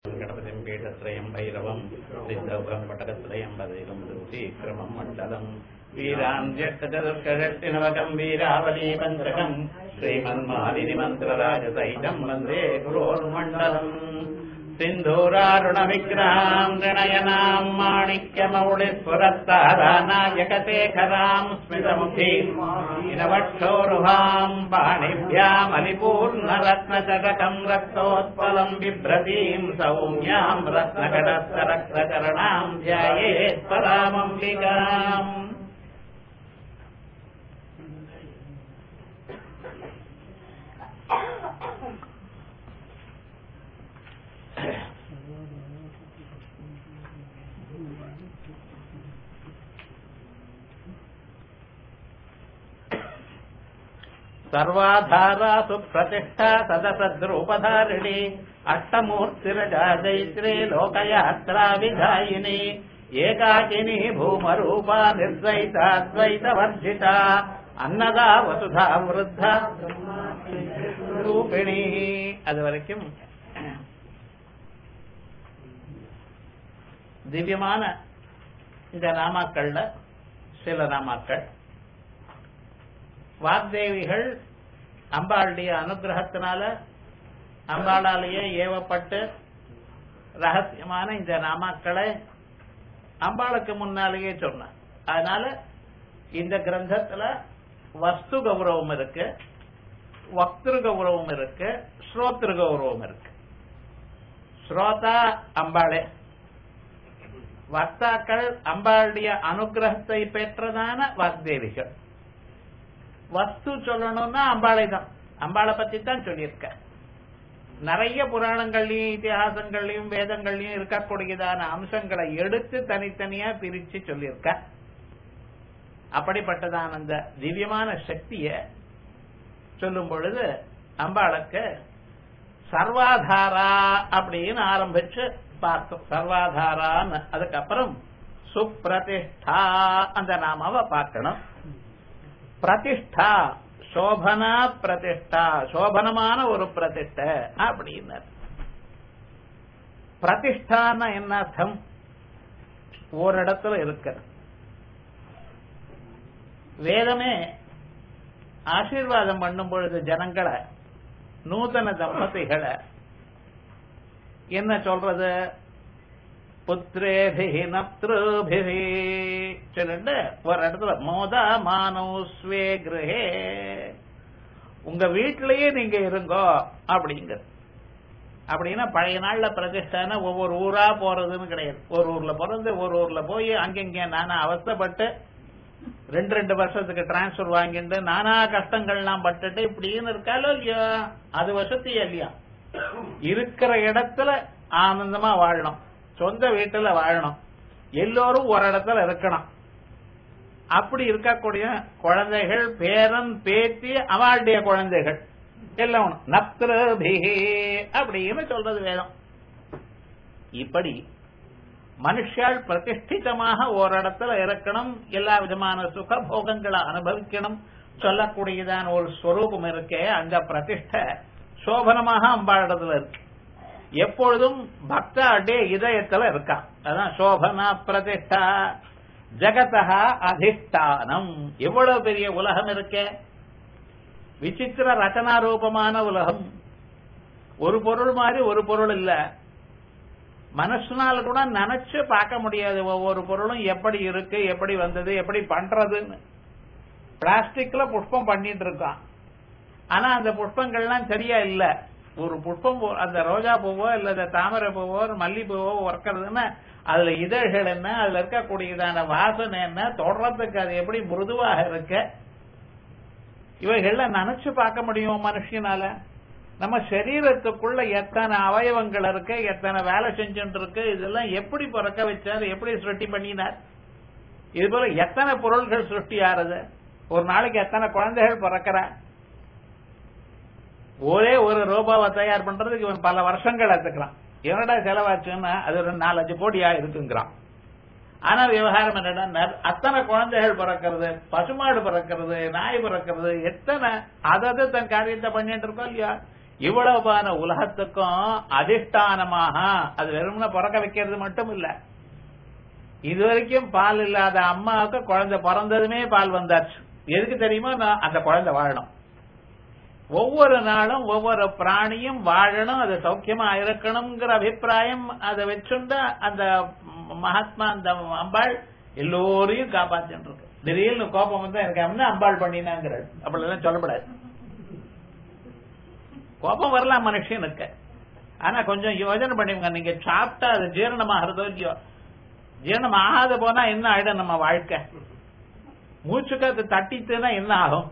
गणपतिं पीठत्रयं भैरवं सिद्धौकं पटकत्रयं पदैकं शीक्रमं मण्डलम् वीराञ्जष्टचतुष्कषष्टिनवकं वीरावली पञ्चकम् श्रीमन्मालिनिमन्त्रराजसहितं वन्दे गुरोर्मण्डलम् सिन्धूरारुणविग्रहाम् गणयनाम् माणिक्यमौलिस्फुरत्तारानायकशेखराम् स्मितमुखीम् इनवक्षोरुहाम् पाणिभ्यामलिपूर्णरत्नचटकम् रक्तोत्पलम् बिभ्रतीम् सौम्याम् रत्नकटस्थरक्तचरणाम् ध्यायेत् परामम्बिकाम् सर्वाधारासु प्रतिष्ठा सदसद्रूपधारिणी अष्टमूर्तिरजा जैत्रे लोकयात्रा विधायिनी एकाकिनी भूमरूपा निर्द्वैताद्वैतवर्जिता अन्नदा वसुधा वृद्धा ரூபிணி அது வரைக்கும் திவ்யமான இந்த நாமாக்கள்ல சில நாமாக்கள் வாக்தேவிகள் அம்பாளுடைய அனுகிரகத்தினால அம்பாளாலேயே ஏவப்பட்டு ரகசியமான இந்த நாமாக்களை அம்பாளுக்கு முன்னாலேயே சொன்னார் அதனால இந்த கிரந்தத்துல வஸ்து கௌரவம் இருக்கு வக்திரு கௌரவம் இருக்கு ஸ்ரோத்ரு கௌரவம் இருக்கு ஸ்ரோதா அம்பாளே வக்தாக்கள் அம்பாளுடைய அனுகிரகத்தை பெற்றதான வாக்தேவிகள் வஸ்து சொல்லணும்னா அம்பாளை தான் அம்பாளை பத்தி தான் சொல்லியிருக்க நிறைய புராணங்கள்லயும் இத்திஹாசங்கள்லயும் வேதங்கள்லயும் இருக்கக்கூடியதான அம்சங்களை எடுத்து தனித்தனியா பிரிச்சு சொல்லியிருக்க அப்படிப்பட்டதான அந்த திவ்யமான சக்திய சொல்லும் பொழுது அம்பாளுக்கு சர்வாதாரா அப்படின்னு ஆரம்பிச்சு பார்த்தோம் சர்வாதாரான்னு அதுக்கப்புறம் சுப்பிரதிஷ்டா அந்த நாமாவை பார்க்கணும் பிரதிஷ்டா சோபனா பிரதிஷ்டா சோபனமான ஒரு பிரதிஷ்ட அப்படின்னு பிரதிஷ்டான என்ன அர்த்தம் ஒரு இடத்துல இருக்கு வேதமே ஆசீர்வாதம் பண்ணும் பொழுது ஜனங்களை நூதன தம்பதிகளை என்ன சொல்றது புத்திரேபிஹி நப்திருபிஹி சொல்லிட்டு ஒரு இடத்துல மோதா மானோஸ்வே கிரகே உங்க வீட்டிலேயே நீங்க இருங்கோ அப்படிங்க அப்படின்னா பழைய நாள்ல பிரதிஷ்டான ஒவ்வொரு ஊரா போறதுன்னு கிடையாது ஒரு ஊர்ல பிறந்து ஒரு ஊர்ல போய் அங்கங்க நானா அவஸ்தப்பட்டு ரெண்டு ரெண்டு வருஷத்துக்கு டிரான்ஸ்பர் வாங்கிட்டு நானா கஷ்டங்கள்லாம் பட்டுட்டு இப்படின்னு இருக்காலோ இல்லையா அது வசதியா இல்லையா இருக்கிற இடத்துல ஆனந்தமா வாழணும் சொந்த வீட்டுல வாழணும் எல்லோரும் ஒரு இடத்துல இருக்கணும் அப்படி இருக்கக்கூடிய குழந்தைகள் பேரன் பேத்தி அவளுடைய குழந்தைகள் எல்லாம் நப்திரபிஹி அப்படின்னு சொல்றது வேதம் இப்படி மனுஷால் பிரதிஷ்டிதமாக ஓரிடத்துல இருக்கணும் எல்லா விதமான சுக போகங்களை அனுபவிக்கணும் சொல்லக்கூடியதான ஒரு ஸ்வரூபம் இருக்கே அந்த பிரதிஷ்ட சோபனமாக அம்பாடத்துல இருக்கு எப்பொழுதும் பக்தாடைய இதயத்துல இருக்கா அதான் சோபனா பிரதிஷ்டா ஜகதா அதிஷ்டானம் எவ்வளவு பெரிய உலகம் இருக்கே விசித்திர ரச்சனாரூபமான உலகம் ஒரு பொருள் மாதிரி ஒரு பொருள் இல்ல மனசுனால கூட நினைச்சு பார்க்க முடியாது ஒவ்வொரு பொருளும் எப்படி இருக்கு எப்படி வந்தது எப்படி பண்றதுன்னு பிளாஸ்டிக்ல புஷ்பம் பண்ணிட்டு இருக்கான் ஆனா அந்த புஷ்பங்கள்லாம் சரியா இல்ல ஒரு புஷ்பம் அந்த ரோஜா பூவோ இல்ல தாமரை பூவோ மல்லி பூவோ ஒர்க்கிறதுன்னா அதுல இதழ்கள் என்ன அதுல இருக்கக்கூடியதான வாசனை என்ன தொடர்றதுக்கு அது எப்படி மிருதுவாக இருக்க இவைகள்ல நினைச்சு பார்க்க முடியும் மனுஷனால நம்ம சரீரத்துக்குள்ள எத்தனை அவயவங்கள் இருக்கு எத்தனை வேலை செஞ்சுட்டு இருக்கு இதெல்லாம் எப்படி பிறக்க வச்சார் எப்படி சிருஷ்டி பண்ணினார் இது போல எத்தனை பொருள்கள் சிருஷ்டி ஆறுது ஒரு நாளைக்கு எத்தனை குழந்தைகள் பிறக்கிற ஒரே ஒரு ரோபாவை தயார் பண்றதுக்கு இவன் பல வருஷங்கள் எடுத்துக்கிறான் என்னடா செலவாச்சுன்னா அது ஒரு நாலஞ்சு கோடியா இருக்குங்கிறான் ஆனா விவகாரம் என்னடா அத்தனை குழந்தைகள் பிறக்கிறது பசுமாடு பிறக்கிறது நாய் பிறக்கிறது எத்தனை அதாவது தன் காரியத்தை பண்ணிட்டு இருக்கோம் இல்லையா இவ்வளவான உலகத்துக்கும் அதிஷ்டானமாக அது வெறும்னா பிறக்க வைக்கிறது மட்டும் இல்ல இது வரைக்கும் பால் இல்லாத அம்மாவுக்கு குழந்தை பிறந்ததுமே பால் வந்தாச்சு எதுக்கு தெரியுமா நான் அந்த குழந்தை வாழணும் ஒவ்வொரு நாளும் ஒவ்வொரு பிராணியும் வாழணும் அது சௌக்கியமா இருக்கணுங்கிற அபிப்பிராயம் அதை வச்சுண்டு அந்த மகாத்மா அந்த அம்பாள் எல்லோரையும் காப்பாத்தின்னு இருக்கு திடீர்னு கோபம் வந்து எனக்கு அவன் அம்பாள் பண்ணினாங்கிறாள் அப்படிலாம் சொல்லப்படாது கோபம் வரலாம் மனுஷனுக்கு ஆனா கொஞ்சம் யோஜனை பண்ணிவங்க நீங்க சாப்பிட்டா அது ஜீரணமாகிறதோ இல்லையோ ஜீரணம் ஆகாத போனா என்ன ஆயிடும் நம்ம வாழ்க்கை மூச்சுக்கு அது தட்டித்துனா என்ன ஆகும்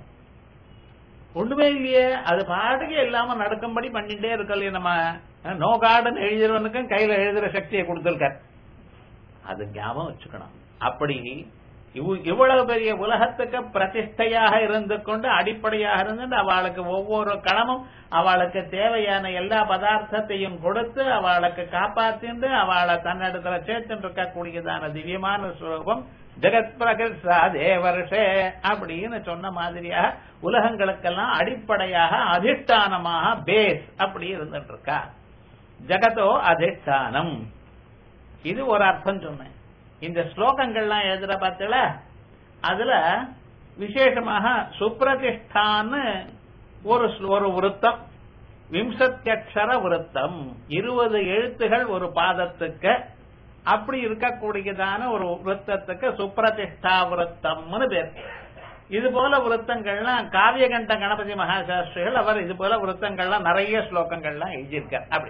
ஒண்ணுமே இல்லையே அது பாட்டுக்கு இல்லாம நடக்கும்படி பண்ணிட்டே இருக்கலையே நம்ம நோ கார்டன் எழுதுறவனுக்கும் கையில எழுதுற சக்தியை கொடுத்திருக்கார் அது ஞாபகம் வச்சுக்கணும் அப்படி இவ்- இவ்வளவு பெரிய உலகத்துக்கு பிரதிஷ்டையாக இருந்து கொண்டு அடிப்படையாக இருந்து அவளுக்கு ஒவ்வொரு களமும் அவளுக்கு தேவையான எல்லா பதார்த்தத்தையும் கொடுத்து அவளுக்கு காப்பாத்திண்டு அவளை தன்னிடத்துல சேர்த்துட்டு இருக்கக்கூடியதான திவ்யமான ஸ்வரூபம் ஜெகத் பிரகர்ஷா தேவர்ஷே அப்படின்னு சொன்ன மாதிரியாக உலகங்களுக்கெல்லாம் அடிப்படையாக அதிஷ்டானமாக பேஸ் அப்படி இருந்துட்டு இருக்கா ஜெகதோ அதிஷ்டானம் இது ஒரு அர்த்தம் சொன்னேன் இந்த ஸ்லோகங்கள்லாம் எழுதுற பார்த்தல அதுல விசேஷமாக சுப்ரதிஷ்டான்னு ஒரு ஸ்ல- ஒரு விருத்தம் விம்சத்தியக்ஷர விருத்தம் இருபது எழுத்துகள் ஒரு பாதத்துக்கு அப்படி இருக்கக்கூடியதான ஒரு விருத்தத்துக்கு சுப்ரதிஷ்டா விருத்தம்னு பேர் இது போல விருத்தங்கள்லாம் காவியகண்ட கணபதி மகாசாஸ்திரிகள் அவர் இது போல விருத்தங்கள்லாம் நிறைய ஸ்லோகங்கள்லாம் எழுதியிருக்கார் அப்படி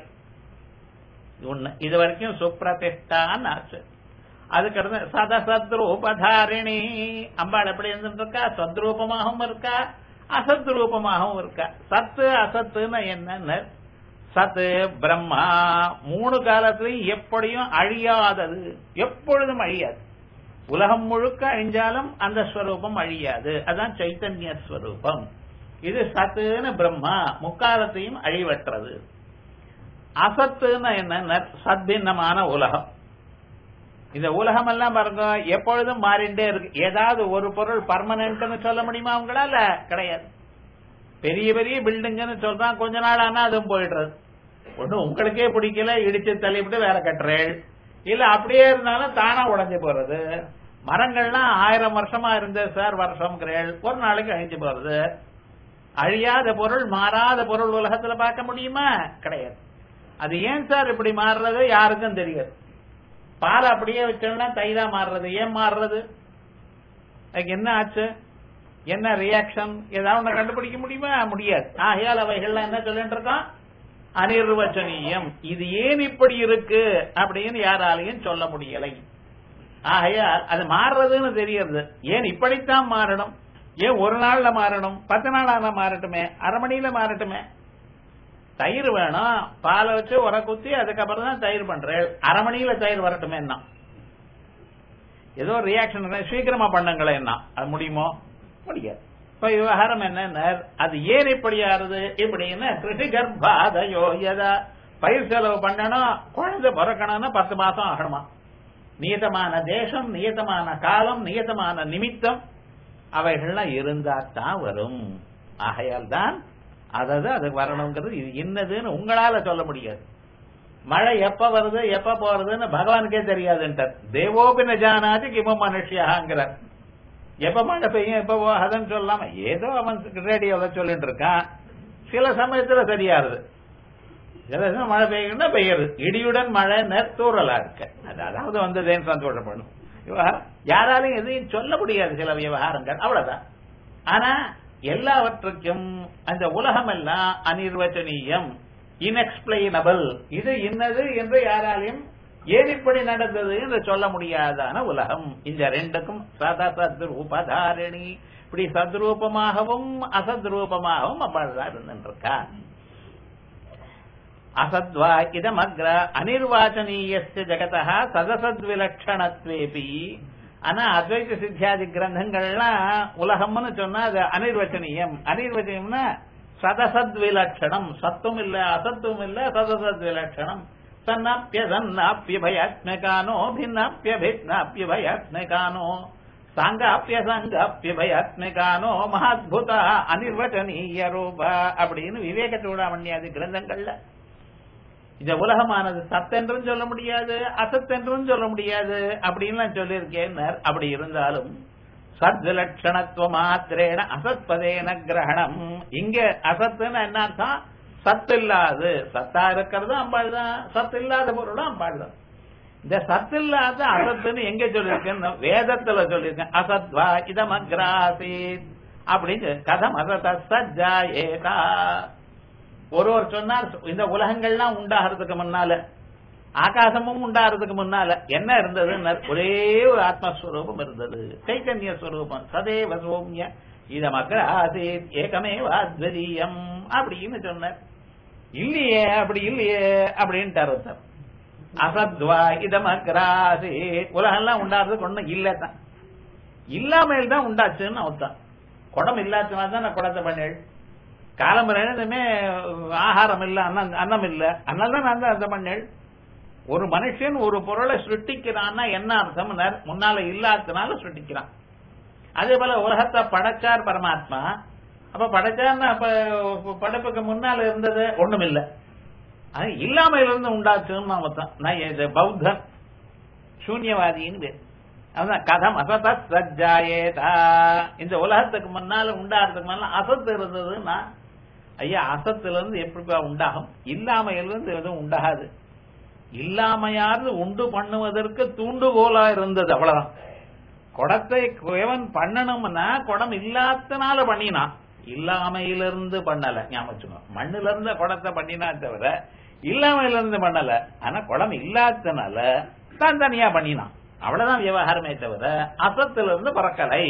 ஒண்ணு இது வரைக்கும் சுப்ரதிஷ்டான்னு ஆச்சு அதுக்கு அடுத்து சதசத்ரூபதாரிணி அம்பாள் எப்படி இருந்துட்டு இருக்கா சத்ரூபமாகவும் இருக்கா அசத்ரூபமாகவும் இருக்கா சத்து அசத்துன்னு என்னன்னு சத்து பிரம்மா மூணு காலத்திலையும் எப்படியும் அழியாதது எப்பொழுதும் அழியாது உலகம் முழுக்க அழிஞ்சாலும் அந்த ஸ்வரூபம் அழியாது அதான் சைத்தன்ய ஸ்வரூபம் இது சத்துன்னு பிரம்மா முக்காலத்தையும் அழிவற்றது அசத்துன்னு என்ன சத்பின்னமான உலகம் இந்த உலகம் எல்லாம் பாருங்க எப்பொழுதும் மாறிண்டே இருக்கு ஏதாவது ஒரு பொருள் பர்மனன்ட்னு சொல்ல முடியுமா உங்களால கிடையாது பெரிய பெரிய பில்டிங்னு சொல்றான் கொஞ்ச நாள் ஆனா அதுவும் போயிடுறது ஒண்ணு உங்களுக்கே பிடிக்கல இடிச்சு தள்ளிவிட்டு வேற கட்டுறேள் இல்ல அப்படியே இருந்தாலும் தானா உடைஞ்சு போறது மரங்கள்லாம் ஆயிரம் வருஷமா இருந்த சார் வருஷம்ங்கிறேள் ஒரு நாளைக்கு அழிஞ்சு போறது அழியாத பொருள் மாறாத பொருள் உலகத்துல பார்க்க முடியுமா கிடையாது அது ஏன் சார் இப்படி மாறுறது யாருக்கும் தெரியாது பால் அப்படியே வச்சோம்னா தைதா மாறுறது ஏன் மாறுறது அதுக்கு என்ன ஆச்சு என்ன ரியாக்ஷன் ஏதாவது ஒண்ணு கண்டுபிடிக்க முடியுமா முடியாது ஆகையால் அவைகள்லாம் என்ன சொல்லிட்டு இருக்கோம் அனிர்வச்சனீயம் இது ஏன் இப்படி இருக்கு அப்படின்னு யாராலையும் சொல்ல முடியலை ஆகையால் அது மாறுறதுன்னு தெரியறது ஏன் இப்படித்தான் மாறணும் ஏன் ஒரு நாள்ல மாறணும் பத்து நாள் ஆனா மாறட்டுமே அரை மணியில மாறட்டுமே தயிர் வேணும் பாலை வச்சு உர குத்தி அதுக்கப்புறம் தான் தயிர் பண்றேன் அரை மணியில தயிர் வரட்டுமே என்ன ஏதோ ரியாக்ஷன் சீக்கிரமா பண்ணுங்களேன் என்ன அது முடியுமோ முடியாது இப்ப விவகாரம் என்ன அது ஏன் இப்படி ஆறுது இப்படின்னு கிருஷி கர்ப்பாதயோ யதா பயிர் செலவு பண்ணணும் குழந்தை பிறக்கணும்னா பத்து மாசம் ஆகணுமா நியதமான தேசம் நியதமான காலம் நியதமான நிமித்தம் அவைகள்லாம் இருந்தா தான் வரும் ஆகையால் தான் அதாவது அதுக்கு வரணுங்கிறது இது என்னதுன்னு உங்களால சொல்ல முடியாது மழை எப்ப வருது எப்ப போறதுன்னு பகவானுக்கே தெரியாதுன்றார் தேவோபி நஜானாதி கிம மனுஷியாங்கிறார் எப்ப மழை பெய்யும் எப்ப போகாதுன்னு சொல்லாம ஏதோ அவன் ரேடியோல சொல்லிட்டு இருக்கான் சில சமயத்துல சரியாருது சில சமயம் மழை பெய்யும்னா பெய்யுறது இடியுடன் மழை தூறலா இருக்கு அது அதாவது வந்ததேன்னு சந்தோஷப்படும் விவகாரம் யாராலையும் எதையும் சொல்ல முடியாது சில விவகாரங்கள் அவ்வளவுதான் ஆனா எல்லாவற்றுக்கும் அந்த உலகம் எல்லாம் அனிர்வச்சனீயம் இன்எக்ஸ்பிளைனபிள் இது இன்னது என்று யாராலையும் ஏன் இப்படி நடந்தது என்று சொல்ல முடியாதான உலகம் இந்த ரெண்டுக்கும் சத சத்ரூபதாரிணி இப்படி சத்ரூபமாகவும் அசத்ரூபமாகவும் அவ்வாறுதான் இருந்துருக்கா அசத்வா இதமக்ர அனிர்வாச்சனீயஸ்ய ஜகதா சதசத்விலட்சணத்வேபி ஆனா அத்வைத சித்தியாதி கிரந்தங்கள்லாம் உலகம்னு சொன்னா அது அனிர்வச்சனீயம் அனிர்வச்சனீயம்னா சதசத் விலட்சணம் சத்துவம் இல்ல அசத்துவம் இல்ல சதசத் விலட்சணம் சன்னாப்பிய சன்னாப்பிய பயாத்மகானோ பின்னாப்பிய பின்னாப்பிய பயாத்மகானோ சாங்காப்பிய சங்காப்பிய பயாத்மிகானோ மகாத்புத அனிர்வச்சனீய ரூப அப்படின்னு விவேக சூடாமணியாது கிரந்தங்கள்ல இந்த உலகமானது சத்தென்றும் சொல்ல முடியாது அசத்தென்றும் சொல்ல முடியாது அப்படின்னு சொல்லியிருக்கேன் அப்படி இருந்தாலும் சத் லட்சணத்துவ மாத்திரேன அசத்பதேன கிரகணம் இங்க அசத்துன்னு என்ன அர்த்தம் சத்து இல்லாது சத்தா இருக்கிறதும் அம்பாள் தான் சத்து இல்லாத பொருளும் அம்பாள் தான் இந்த சத்து இல்லாத அசத்துன்னு எங்க சொல்லியிருக்கேன் வேதத்துல சொல்லியிருக்கேன் அசத்வா இதம் அக்ராசீத் அப்படின்னு கதம் அசத சஜ்ஜாயேதா ஒருவர் சொன்னார் இந்த உலகங்கள்லாம் உண்டாகிறதுக்கு முன்னால ஆகாசமும் உண்டாகிறதுக்கு முன்னால என்ன இருந்தது ஒரே ஒரு ஆத்மஸ்வரூபம் இருந்தது சைத்தன்ய ஸ்வரூபம் சதேவ சோம்ய இத மக்கள் ஆசீத் ஏகமே வாத்வரியம் அப்படின்னு சொன்னார் இல்லையே அப்படி இல்லையே அப்படின்ட்டு அர்த்தம் அசத்வா இதமக்ராசி உலகம்லாம் உண்டாடுறதுக்கு ஒண்ணும் இல்ல தான் இல்லாமல் தான் உண்டாச்சுன்னு அர்த்தம் குடம் இல்லாதவா தான் நான் குடத்தை பண்ணேன் காலம்பரமே ஆகாரம் இல்ல அன்னம் அன்னம் இல்ல அதனால தான் நான் தான் அந்த பண்ணேன் ஒரு மனுஷன் ஒரு பொருளை சிருஷ்டிக்கிறான்னா என்ன அர்த்தம் முன்னால இல்லாததுனால சிருஷ்டிக்கிறான் அதே போல உலகத்தை படைச்சார் பரமாத்மா அப்ப படைச்சார்னா அப்ப படைப்புக்கு முன்னால இருந்தது ஒண்ணும் இல்ல அது இல்லாமையில இருந்து உண்டாச்சுன்னு மொத்தம் நான் இது பௌத்தன் சூன்யவாதின்னு பேர் அதுதான் கதம் அசத சஜ்ஜாயேதா இந்த உலகத்துக்கு முன்னால உண்டாடுறதுக்கு முன்னால அசத்து இருந்ததுன்னா ஐயா அசத்துல இருந்து எப்படிப்பா உண்டாகும் இல்லாமையிலிருந்து எதுவும் உண்டாகாது இல்லாமையாவது உண்டு பண்ணுவதற்கு தூண்டுகோலா இருந்தது அவ்வளவுதான் குடத்தை குயவன் பண்ணணும்னா குடம் இல்லாதனால பண்ணினான் இல்லாமையிலிருந்து பண்ணல ஞாபகம் மண்ணுல இருந்த குடத்தை பண்ணினா தவிர இல்லாமையில இருந்து பண்ணல ஆனா குடம் இல்லாதனால தான் தனியா பண்ணினான் அவ்வளவுதான் விவகாரமே தவிர அசத்துல இருந்து பறக்கலை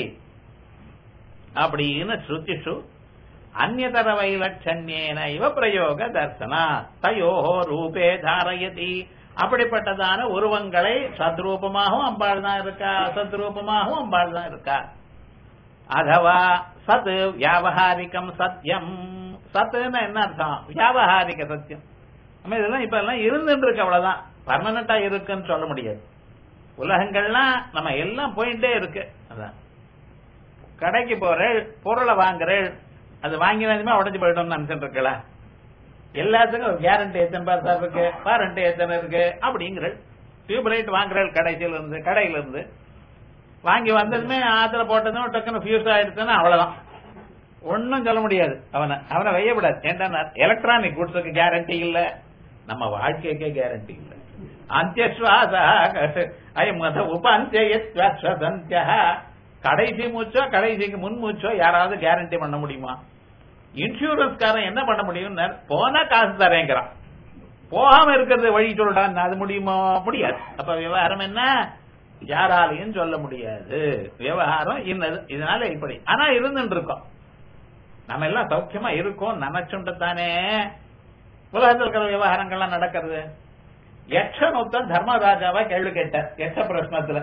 அப்படின்னு ஸ்ருதிஷு அந்நதர வைலட்சண்யேன இவ பிரயோக தர்சனா தயோ ரூபே தாரயதி அப்படிப்பட்டதான உருவங்களை சத்ரூபமாகவும் அம்பாள் தான் இருக்கா அசத்ரூபமாகவும் அம்பாள் தான் இருக்கா அதவா சத் வியாபகாரிகம் சத்தியம் சத்துன்னு என்ன அர்த்தம் வியாபகாரிக சத்தியம் நம்ம இதெல்லாம் இப்ப எல்லாம் இருந்துட்டு இருக்கு அவ்வளவுதான் பர்மனண்டா இருக்குன்னு சொல்ல முடியாது உலகங்கள்லாம் நம்ம எல்லாம் போயிட்டே இருக்கு அதான் கடைக்கு போறேன் பொருளை வாங்குறேன் அது வாங்கினதுமே உடஞ்சு போயிட்டோம்னு நினைச்சிட்டு இருக்கல எல்லாத்துக்கும் ஒரு கேரண்டி எத்தனை பேர் சார் இருக்கு வாரண்டி எத்தனை இருக்கு அப்படிங்கிற டியூப் லைட் வாங்குறேன் கடைசியில இருந்து கடையில இருந்து வாங்கி வந்ததுமே ஆத்துல போட்டதும் டக்குன்னு ஃபியூஸ் ஆயிடுச்சுன்னா அவ்வளவுதான் ஒன்னும் சொல்ல முடியாது அவனை அவனை வையப்படாது ஏன்டா எலக்ட்ரானிக் குட்ஸுக்கு கேரண்டி இல்ல நம்ம வாழ்க்கைக்கே கேரண்டி இல்ல அந்தியஸ்வாச அயம் உப அந்திய கடைசி மூச்சோ கடைசிக்கு முன் மூச்சோ யாராவது கேரண்டி பண்ண முடியுமா இன்சூரன்ஸ்காரன் என்ன பண்ண முடியும் போனா காசு தரேங்கிறான் போகாம இருக்கிறது வழி சொல்றான் அது முடியுமா முடியாது அப்ப விவகாரம் என்ன யாராலையும் சொல்ல முடியாது விவகாரம் இன்னது இதனால இப்படி ஆனா இருந்துட்டு இருக்கோம் நம்ம எல்லாம் சௌக்கியமா இருக்கோம் நினைச்சுட்டு தானே உலகத்தில் இருக்கிற விவகாரங்கள்லாம் நடக்கிறது யக்ஷனொத்தன் தர்மராஜாவா கேள்வி கேட்டார் யக்ஷ பிரശ്னத்துல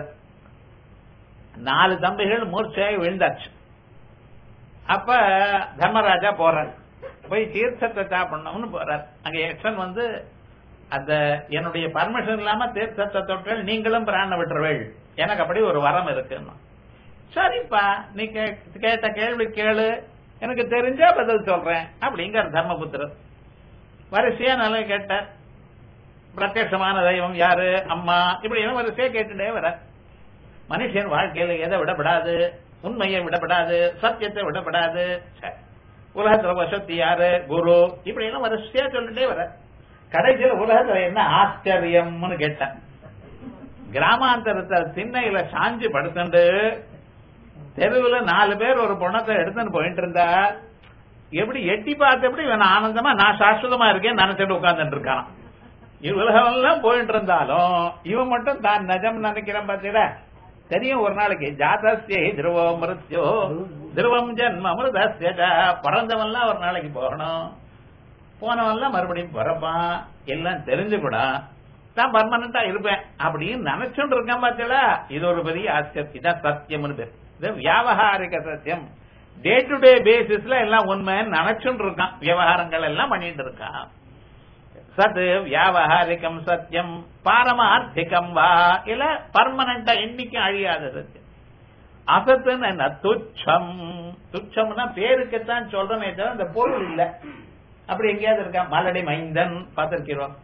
நாலு தம்பிகள் மூர்ச்சையாய் விழுந்தாச்சு அப்ப தர்மராஜா போறார் போய் தீர்த்தத்தை சாப்பிடணும்னு போறார் அங்க யக்ஷன் வந்து அந்த என்னுடைய பர்மிஷன் இல்லாம தீர்த்தத்தை தொட்டல் நீங்களும் பிராண விட்டுருவேள் எனக்கு அப்படி ஒரு வரம் இருக்குன்னு சரிப்பா நீ கேட்ட கேள்வி கேளு எனக்கு தெரிஞ்சா பதில் சொல்றேன் அப்படிங்கிற தர்மபுத்திரர் வரிசையா நல்லா கேட்டார் பிரத்யட்சமான தெய்வம் யாரு அம்மா இப்படி வரிசையா கேட்டுட்டே வர மனுஷன் வாழ்க்கையில எதை விடப்படாது உண்மையை விடப்படாது சத்தியத்தை விடப்படாது உலகத்துல வசதி யாரு குரு இப்படி எல்லாம் வரிசையா சொல்லிட்டே வர கடைசியில் உலகத்துல என்ன ஆச்சரியம்னு கேட்டேன் கிராமாந்தரத்தை திண்ணையில சாஞ்சு படுத்துண்டு தெருவுல நாலு பேர் ஒரு பொணத்தை எடுத்துன்னு போயிட்டு இருந்தா எப்படி எட்டி பார்த்து எப்படி இவன் ஆனந்தமா நான் சாஸ்வதமா இருக்கேன் நினைச்சிட்டு உட்கார்ந்துட்டு இருக்கான் இவ்வுலகம் எல்லாம் போயிட்டு இருந்தாலும் இவன் மட்டும் தான் நஜம் நினைக்கிறான் பாத்தீங்களா தெரியும் ஒரு நாளைக்கு ஜாதஸ்ய திருவோ மிருத்யோ திருவம் ஜன்ம மிருதஸ்ய பிறந்தவன்லாம் ஒரு நாளைக்கு போகணும் போனவன்லாம் மறுபடியும் பிறப்பான் எல்லாம் தெரிஞ்சு கூட நான் பர்மனண்டா இருப்பேன் அப்படின்னு நினைச்சுட்டு இருக்கேன் பாத்தீங்களா இது ஒரு பெரிய ஆச்சரியம் இதான் சத்தியம்னு பேர் இது வியாபகாரிக சத்தியம் டே டு டே பேசிஸ்ல எல்லாம் உண்மைன்னு நினைச்சுட்டு இருக்கான் விவகாரங்கள் எல்லாம் பண்ணிட்டு இருக்கான் சத் வியாபகாரிகம் சத்தியம் பாரமார்த்திகம் வா இல்ல பர்மனண்டா என்னைக்கும் அழியாத சத்தியம் அசத்துன்னு என்ன துச்சம் துச்சம்னா பேருக்குத்தான் சொல்றமே தவிர அந்த பொருள் இல்ல அப்படி எங்கேயாவது இருக்கா மலடி மைந்தன் பார்த்திருக்கிறோம்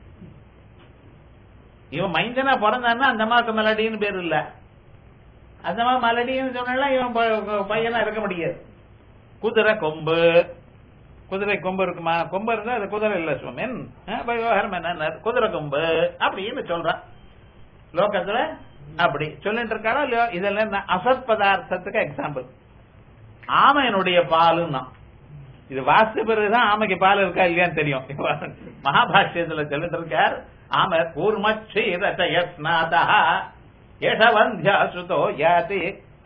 இவன் மைந்தனா பிறந்தான்னா அந்த அம்மாவுக்கு மலடின்னு பேர் இல்ல அந்த அம்மா மலடின்னு சொன்னா இவன் ப- பையனா இருக்க முடியாது குதிரை கொம்பு குதிரை கொம்பு இருக்குமா கொம்பு இருந்தா அது குதிரை இல்ல சுவாமின் அஹ் விவகாரம் என்ன குதிரை கொம்பு அப்படின்னு சொல்றான் லோகத்துல அப்படி சொல்லிட்டு இருக்காரோ இல்லையோ இதெல்லாம் என்ன அசத் பதார்த்தத்துக்கு எக்ஸாம்பிள் ஆமையனுடைய பாலுன்னா இது வாசித்த பிறகுதான் ஆமைக்கு பால் இருக்கா இல்லையான்னு தெரியும் மகாபாஷ்யத்துல சொல்லிட்டு இருக்கார் ஆமை கூர்மச்சீரதயஸ்நாதா ஏஷவந்தியா சுதோ யாதி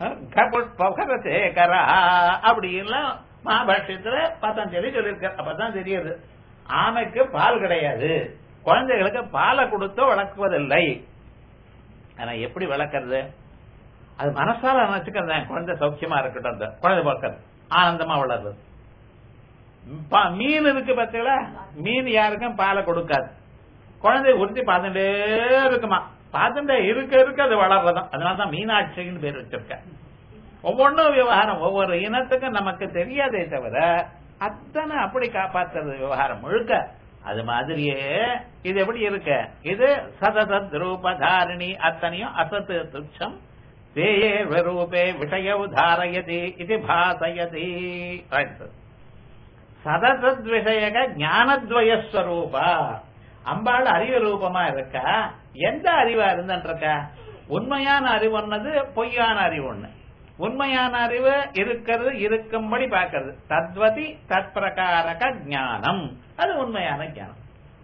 கரா அப்படி எல்லாம் மகாபாஷ்யத்துல பத்தாஞ்சேரி சொல்லியிருக்கார் அப்பதான் தெரியுது ஆமைக்கு பால் கிடையாது குழந்தைகளுக்கு பாலை கொடுத்து வளர்க்குவதில்லை ஆனா எப்படி வளர்க்கறது அது மனசால நினைச்சுக்கிறது என் குழந்தை சௌக்கியமா இருக்கட்டும் அந்த குழந்தை பார்க்கறது ஆனந்தமா வளர்றது பா- மீன் இருக்கு பார்த்தீங்களா மீன் யாருக்கும் பாலை கொடுக்காது குழந்தைய உறுத்தி பார்த்துட்டே இருக்குமா பார்த்துட்டே இருக்க இருக்க அது வளர்றதும் அதனாலதான் மீனாட்சின்னு பேர் வச்சிருக்கேன் ஒவ்வொன்றும் விவகாரம் ஒவ்வொரு இனத்துக்கும் நமக்கு தெரியாதே தவிர அத்தனை அப்படி காப்பாத்துறது விவகாரம் முழுக்க அது மாதிரியே இது எப்படி இருக்க இது சதசத் ரூபதாரிணி அத்தனையும் அசத்து துச்சம் தேயே ரூபே விஷய தாரயதி இது பாசயதி அடுத்தது. சதசத் விஷயக ஞானத்வயஸ்வரூபா அம்பாள் அறிவு ரூபமா இருக்கா எந்த அறிவா இருந்துருக்கா உண்மையான அறிவு ஒன்னது பொய்யான அறிவு ஒண்ணு உண்மையான அறிவு இருக்கிறது இருக்கும்படி பார்க்கிறது தத்வதி தற்பிரகாரக ஞானம் அது உண்மையான ஞானம்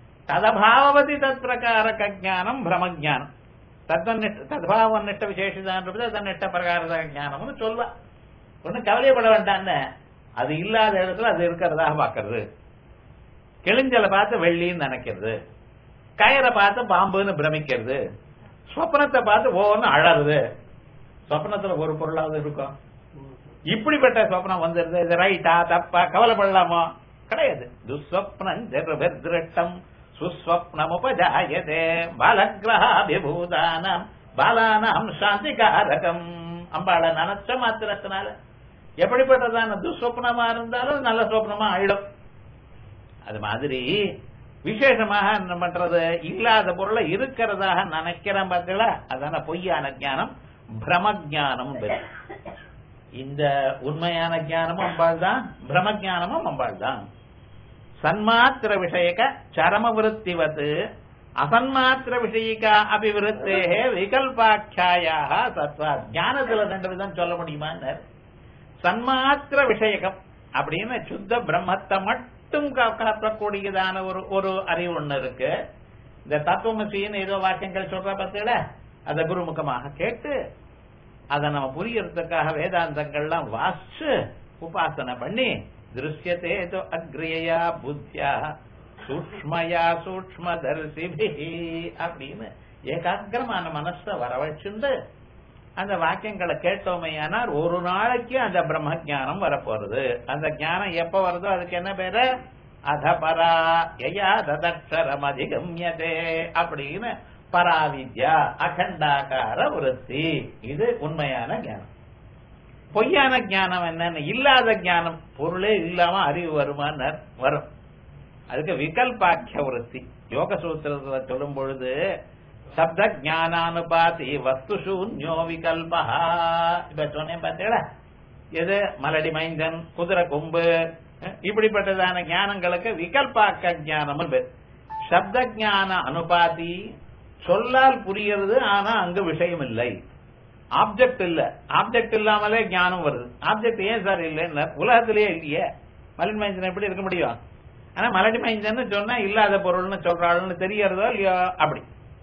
ததபாவதி தற்பிரகாரக ஞானம் பிரமஜானம் தத்வன்னிஷ்ட தத்பாவன்னிஷ்ட விசேஷிதான்றது தன்னிஷ்ட பிரகாரத ஞானம்னு சொல்வா ஒன்னும் கவலைப்பட வேண்டான்னு அது இல்லாத இடத்துல அது இருக்கிறதாக பார்க்கறது கிழிஞ்சலை பார்த்து வெள்ளின்னு நினைக்கிறது கயரை பார்த்து பாம்புன்னு பிரமிக்கிறது சொப்னத்தை பார்த்து ஓன்னு அழறது சொப்னத்துல ஒரு பொருளாவது இருக்கும் இப்படிப்பட்ட சொப்னம் வந்துருது இது ரைட்டா தப்பா கவலைப்படலாமா கிடையாது துஸ்வப்னம் ஜெருபிருட்டம் சுஸ்வப்னமுபஜாயதே பாலகிரகாபிபூதானம் பாலானாம் சாந்தி காரகம் அம்பாளை நினைச்ச மாத்திரத்தினால எப்படிப்பட்டதான துஸ்வப்னமா இருந்தாலும் நல்ல சொப்னமா ஆயிடும் அது மாதிரி விசேஷமாக என்ன பண்றது இல்லாத பொருளை இருக்கிறதாக நினைக்கிறேன் பார்த்தீங்களா அதான பொய்யான ஞானம் பிரம ஞானம் பேரு. இந்த உண்மையான ஞானமும் அம்பாள் தான் பிரம ஞானமும் அம்பாள் தான் சன்மாத்திர விஷயக சரம விருத்திவத் அசன்மாத்திர விஷயிகா அபிவிருத்தே விகல்பாக்கியாயாக சத்வா ஞானத்துல ரெண்டு விதம் சொல்ல முடியுமா சன்மாத்திர விஷயகம் அப்படின்னு சுத்த பிரம்மத்தை மட்டும் கா- காட்டக்கூடியதான ஒரு ஒரு அறிவு ஒண்ணு இருக்கு இந்த தத்துவமசின்னு ஏதோ வாக்கியங்கள் சொல்ற பார்த்தீங்களா அத குருமுகமாக கேட்டு அதை நம்ம புரியறதுக்காக வேதாந்தங்கள்லாம் வாசிச்சு உபாசனை பண்ணி திருஷ்யத்தே தோ அக்ரியயா புத்தியா சூக்மயா சூக்ம அப்படின்னு ஏகாகிரமான மனசை வரவழைச்சுண்டு அந்த வாக்கியங்களை கேட்டோமையானால் ஒரு நாளைக்கு அந்த பிரம்ம ஞானம் வரப்போறது அந்த ஞானம் எப்ப வருதோ அதுக்கு என்ன பேரு அதபரா யயா ததக்ஷரம் அதிகம்யதே அப்படின்னு பராவித்யா அகண்டாகார விருத்தி இது உண்மையான ஞானம் பொய்யான ஞானம் என்னன்னு இல்லாத ஞானம் பொருளே இல்லாம அறிவு வருமான்னு வரும் அதுக்கு விகல்பாக்கிய விருத்தி யோக சூத்திரத்துல சொல்லும் பொழுது சப்த ஜானானுபாதி வஸ்து சூன்யோ விகல்பா இப்ப சொன்னேன் பார்த்தீங்களா எது மலடி மைந்தன் குதிரை கொம்பு அஹ், இப்படிப்பட்டதான ஞானங்களுக்கு விகல்பாக்க ஞானம் பேர் சப்த ஞான அனுபாதி சொல்லால் புரிகிறது ஆனா அங்கு விஷயம் இல்லை ஆப்ஜெக்ட் இல்ல ஆப்ஜெக்ட் இல்லாமலே ஞானம் வருது ஆப்ஜெக்ட் ஏன் சார் இல்லைன்னு உலகத்திலேயே இல்லையே மலடி மைந்தன் எப்படி இருக்க முடியும் ஆனா மலடி மைந்தன்னு சொன்னா இல்லாத பொருள்னு சொல்றாள்னு தெரியறதோ இல்லையோ அப்படி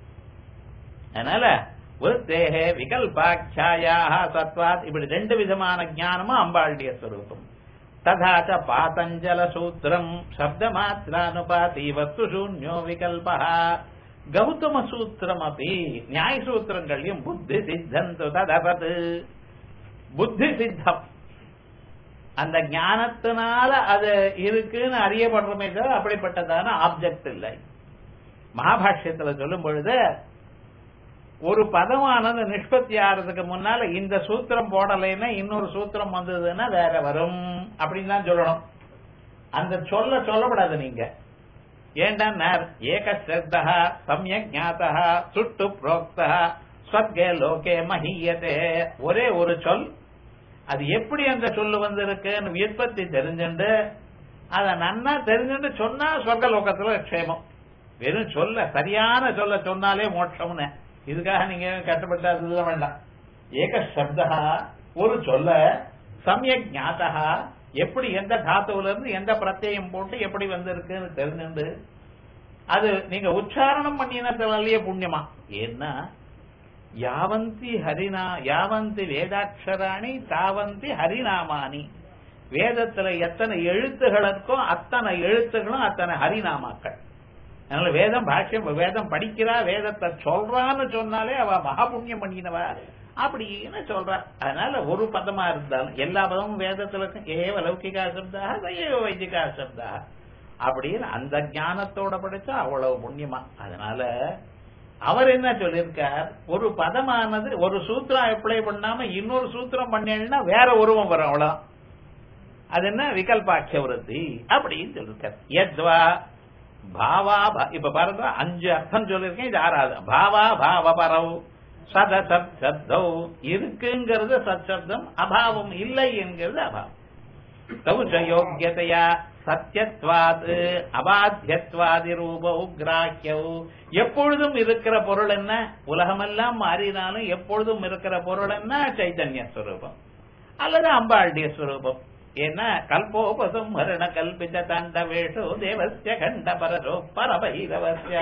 அதனால விருத்தேகே விகல்பாட்சாயாக சத்வாத் இப்படி ரெண்டு விதமான ஞானமும் அம்பாளுடைய ஸ்வரூபம் ததாச்ச பாதஞ்சல சூத்திரம் சப்த மாத்திரானுபாதி வஸ்து சூன்யோ விகல்பா கௌதம சூத்திரம் அப்படி நியாய சூத்திரங்களையும் புத்தி சித்தந்து ததபத் புத்தி சித்தம் அந்த ஞானத்தினால அது இருக்குன்னு அறியப்படுறமே தவிர அப்படிப்பட்டதான ஆப்ஜெக்ட் இல்லை மகாபாஷ்யத்துல சொல்லும் பொழுது ஒரு பதமானது நிஷ்பத்தி ஆறதுக்கு முன்னால இந்த சூத்திரம் போடலைன்னா இன்னொரு சூத்திரம் வந்ததுன்னா வேற வரும் அப்படின்னு தான் சொல்லணும் அந்த சொல்ல சொல்லப்படாது நீங்க ஏண்டா ஏக ஸ்ரத்தா சமயக் ஞாதா சுட்டு புரோக்தா ஸ்வர்கே லோகே மஹீயதே ஒரே ஒரு சொல் அது எப்படி அந்த சொல்லு வந்திருக்குன்னு விற்பத்தி தெரிஞ்சுண்டு அத நன்னா தெரிஞ்சுட்டு சொன்னா சொர்க்க லோகத்துல க்ஷேமம் வெறும் சொல்ல சரியான சொல்ல சொன்னாலே மோட்சம்னு இதுக்காக நீங்க கஷ்டப்பட்டு அதுல வேண்டாம் ஏக சப்தா ஒரு சொல்ல சமயக் ஞாதா எப்படி எந்த தாத்துவுல இருந்து எந்த பிரத்யம் போட்டு எப்படி வந்திருக்குன்னு தெரிஞ்சுண்டு அது நீங்க உச்சாரணம் பண்ணினதுலயே புண்ணியமா ஏன்னா யாவந்தி ஹரிநா யாவந்தி வேதாட்சராணி தாவந்தி ஹரிநாமானி வேதத்துல எத்தனை எழுத்துகள் இருக்கோ அத்தனை எழுத்துகளும் அத்தனை ஹரிநாமாக்கள் அதனால வேதம் பாஷ்யம் வேதம் படிக்கிறா வேதத்தை சொல்றான்னு சொன்னாலே அவ மகாபுண்ணியம் பண்ணினவா அப்படின்னு சொல்றா அதனால ஒரு பதமா இருந்தாலும் எல்லா பதமும் வேதத்துல இருக்கும் ஏவ லௌகிகா சப்தா ஏவ வைதிகா சப்தா அப்படின்னு அந்த ஞானத்தோட படிச்சா அவ்வளவு புண்ணியமா அதனால அவர் என்ன சொல்லியிருக்கார் ஒரு பதமானது ஒரு சூத்திரம் அப்ளை பண்ணாம இன்னொரு சூத்திரம் பண்ணேன்னா வேற உருவம் வரும் அவ்வளவு அது என்ன விகல்பாட்ச விருத்தி அப்படின்னு சொல்லியிருக்கார் எத்வா பாவா இப்ப பாருங்க அஞ்சு அர்த்தம் சொல்லியிருக்கேன் இது ஆறாவது பாவா பாவ பரவ் சத சத் சப்தௌ இருக்குங்கிறது சத் சப்தம் அபாவம் இல்லை என்கிறது அபாவம் தௌச்ச யோக்கியதையா சத்தியத்வாத் அபாத்தியத்வாதி ரூபௌ கிராஹ்யௌ எப்பொழுதும் இருக்கிற பொருள் என்ன உலகமெல்லாம் மாறினாலும் எப்பொழுதும் இருக்கிற பொருள் என்ன சைத்தன்ய ஸ்வரூபம் அல்லது அம்பாளுடைய ஸ்வரூபம் ஏன்னா கல்போபசம் மரண கல்பித தாண்டவேஷோ தேவஸ்ய கண்ட பரசோ பரபைரவஸ்ய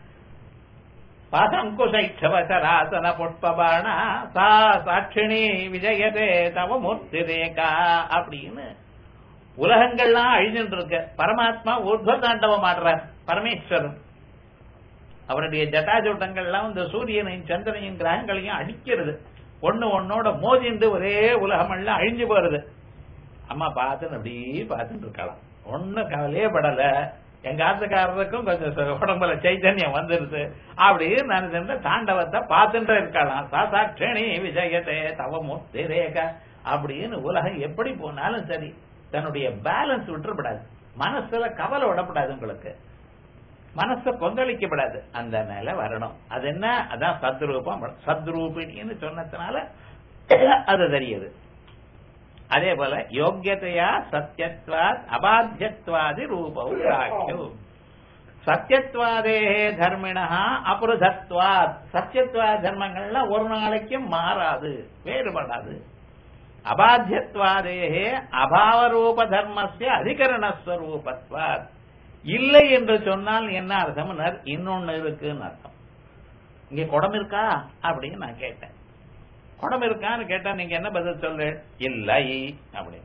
பாசங்குசைட்சவசராசன புஷ்பபாண சா சாட்சிணி விஜயதே தவ மூர்த்தி ரேகா அப்படின்னு உலகங்கள்லாம் அழிஞ்சுட்டு இருக்கு பரமாத்மா ஊர்துவ தாண்டவம் ஆடுறார் பரமேஸ்வரன் அவருடைய ஜட்டாஜூட்டங்கள்லாம் இந்த சூரியனையும் சந்திரனையும் கிரகங்களையும் அடிக்கிறது ஒண்ணு ஒன்னோட மோதிண்டு ஒரே உலகமெல்லாம் அழிஞ்சு போறது அம்மா பார்த்துன்னு அப்படியே பார்த்துட்டு இருக்கலாம் ஒன்னும் கவலையே படல எங்க ஆத்துக்காரருக்கும் கொஞ்சம் உடம்புல சைத்தன்யம் வந்துருது அப்படின்னு நினைச்சிருந்த தாண்டவத்தை பார்த்துட்டு இருக்கலாம் சாசாட்சணி விஜயத்தை தவமூர்த்தி ரேக அப்படின்னு உலகம் எப்படி போனாலும் சரி தன்னுடைய பேலன்ஸ் விட்டுறப்படாது மனசுல கவலை விடப்படாது உங்களுக்கு மனச கொந்தளிக்கப்படாது அந்த நிலை வரணும் அது என்ன அதான் சத்ரூபம் சத்ரூபிணின்னு சொன்னதுனால அது தெரியுது அதே போல யோக்கியதையா சத்தியத்வாத் அபாத்தியத்வாதி ரூபம் கிராக்கியம் சத்தியத்வாதே தர்மிணா அபருதத்வாத் சத்தியத்வா தர்மங்கள்லாம் ஒரு நாளைக்கும் மாறாது வேறுபடாது அபாத்தியத்வாதேகே அபாவரூப தர்மஸ்ய அதிகரணஸ்வரூபத்வாத் இல்லை என்று சொன்னால் என்ன அர்த்தம் இன்னொன்னு இருக்குன்னு அர்த்தம் இங்க குடம் இருக்கா அப்படின்னு நான் கேட்டேன் குடம் இருக்கான்னு கேட்டா நீங்க என்ன பதில் சொல்லு இல்லை அப்படின்னு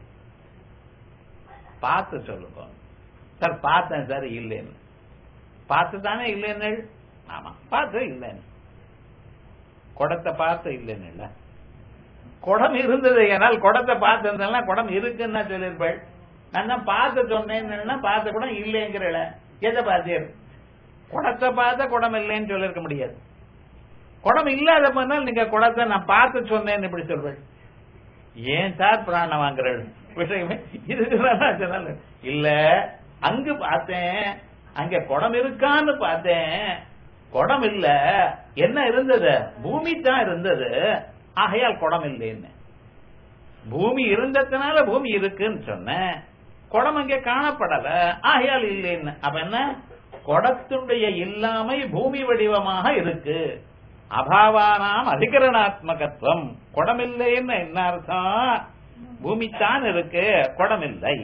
பார்த்து சொல்லுங்க சார் பார்த்தேன் சார் இல்லைன்னு பார்த்து தானே இல்லைன்னு ஆமா பார்த்து இல்லைன்னு குடத்தை பார்த்து இல்லைன்னு இல்ல குடம் இருந்தது ஏனால் குடத்தை பார்த்து இருந்தா குடம் இருக்குன்னு சொல்லியிருப்பாள் நான் தான் பார்த்து சொன்னேன்னு பார்த்த குடம் இல்லைங்கிறல எதை பார்த்தீர் குடத்தை பார்த்த குடம் இல்லைன்னு சொல்லிருக்க முடியாது குடம் இல்லாத போனால் நீங்க குடத்தை நான் பார்த்து சொன்னேன்னு இப்படி சொல்வேன் ஏன் சார் பிராணம் வாங்குறது விஷயமே இதுக்கு இல்ல அங்கு பார்த்தேன் அங்க குடம் இருக்கான்னு பார்த்தேன் குடம் இல்ல என்ன இருந்தது பூமி தான் இருந்தது ஆகையால் குடம் இல்லைன்னு பூமி இருந்ததுனால பூமி இருக்குன்னு சொன்னேன் குடம் அங்கே காணப்படல ஆகையால் இல்லைன்னு அப்ப என்ன குடத்துடைய இல்லாமை பூமி வடிவமாக இருக்கு அபாவானாம் அதிகரணாத்மகத்துவம் குடமில்லைன்னு என்ன அர்த்தம் பூமித்தான் இருக்கு குடமில்லை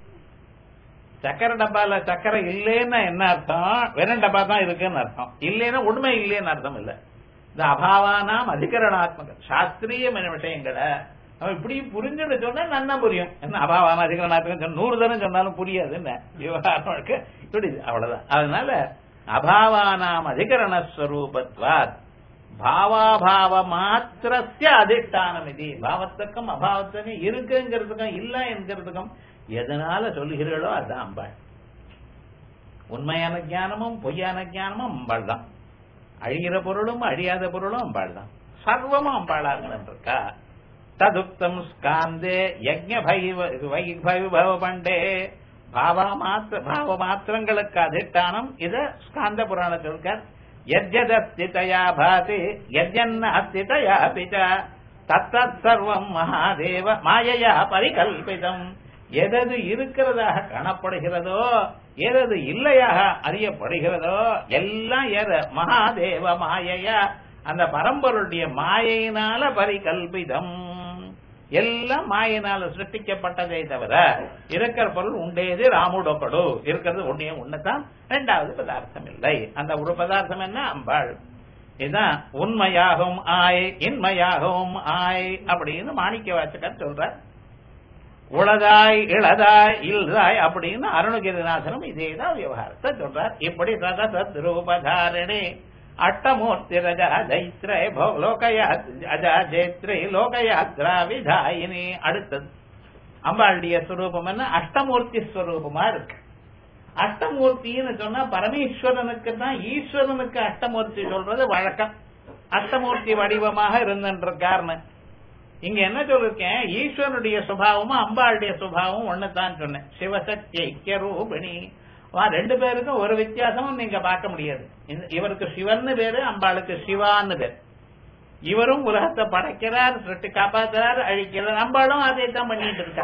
சக்கரை டப்பால சக்கரை இல்லைன்னா என்ன அர்த்தம் வெறும் டப்பா தான் இருக்குன்னு அர்த்தம் இல்லைன்னா உண்மை இல்லைன்னு அர்த்தம் இல்ல இந்த அபாவானாம் அதிகரணாத்மக சாஸ்திரிய விஷயங்களை அவன் இப்படி புரிஞ்சுன்னு சொன்னா நன்னா புரியும் என்ன அபாவான அதிகரணாத்மகம் நூறு தரம் சொன்னாலும் புரியாது என்ன விவகாரம் இப்படி அவ்வளவுதான் அதனால அபாவானாம் அதிகரணஸ்வரூபத்வாத் பாவாபாவ மாத்திரஸ்ய அதிஷ்டானம் இது பாவத்துக்கும் அபாவத்துக்கும் இருக்குங்கிறதுக்கும் இல்ல என்கிறதுக்கும் எதனால சொல்லுகிறீர்களோ அதுதான் அம்பாள் உண்மையான ஞானமும் பொய்யான ஞானமும் அம்பாள் தான் அழிகிற பொருளும் அழியாத பொருளும் அம்பாள் தான் சர்வமும் அம்பாளா இருக்கா ததுக்தம் ஸ்காந்தே யஜ்ஞ வைபவ பண்டே பாவ மாத்திர பாவ மாத்திரங்களுக்கு அதிஷ்டானம் இத ஸ்காந்த புராணத்தில் இருக்கார் யஜ்யதஸ்திதயா பாதி யஜ்யன்ன அஸ்திதயா பிச்ச தத்தத் சர்வம் மகாதேவ மாயையா பரிகல்பிதம் எதது இருக்கிறதாக காணப்படுகிறதோ எதது இல்லையாக அறியப்படுகிறதோ எல்லாம் எத மகாதேவ மாயையா அந்த பரம்பருடைய மாயையினால பரிகல்பிதம் எல்லாம் மாயினால சிருஷ்டிக்கப்பட்டதே தவிர இருக்கிற பொருள் உண்டேது ராமுடப்படு இருக்கிறது ஒன்னே ஒண்ணுதான் ரெண்டாவது பதார்த்தம் இல்லை அந்த ஒரு பதார்த்தம் என்ன அம்பாள் இதுதான் உண்மையாகவும் ஆய் இன்மையாகவும் ஆய் அப்படின்னு மாணிக்க வாசகர் சொல்ற உளதாய் இளதாய் இல்லதாய் அப்படின்னு அருணகிரிநாசனம் இதேதான் விவகாரத்தை சொல்றார் இப்படி சதச திருபதாரணே அட்டமூர்த்தி ரஜா ஜைத்ரே லோகயா அஜா ஜெயத்ரே லோகயாத்ரா விதாயினி அடுத்தது அம்பாளுடைய ஸ்வரூபம் என்ன அஷ்டமூர்த்தி ஸ்வரூபமா இருக்கு அஷ்டமூர்த்தின்னு சொன்னா பரமேஸ்வரனுக்கு தான் ஈஸ்வரனுக்கு அஷ்டமூர்த்தி சொல்றது வழக்கம் அஷ்டமூர்த்தி வடிவமாக இருந்துருக்காருன்னு இங்க என்ன சொல்லிருக்கேன் ஈஸ்வரனுடைய சுபாவமும் அம்பாளுடைய சுபாவமும் ஒண்ணுதான் சொன்னேன் சிவசக்தி ஐக்கிய ரூபிணி ரெண்டு பேருக்கும் ஒரு வித்தியாசமும் நீங்க பார்க்க முடியாது இவருக்கு சிவன்னு பேரு அம்பாளுக்கு சிவான்னு பேர் இவரும் உலகத்தை படைக்கிறார் சிருஷ்டி காப்பாத்துறார் அழிக்கிறார் அம்பாளும் அதை தான் பண்ணிட்டு இருக்கா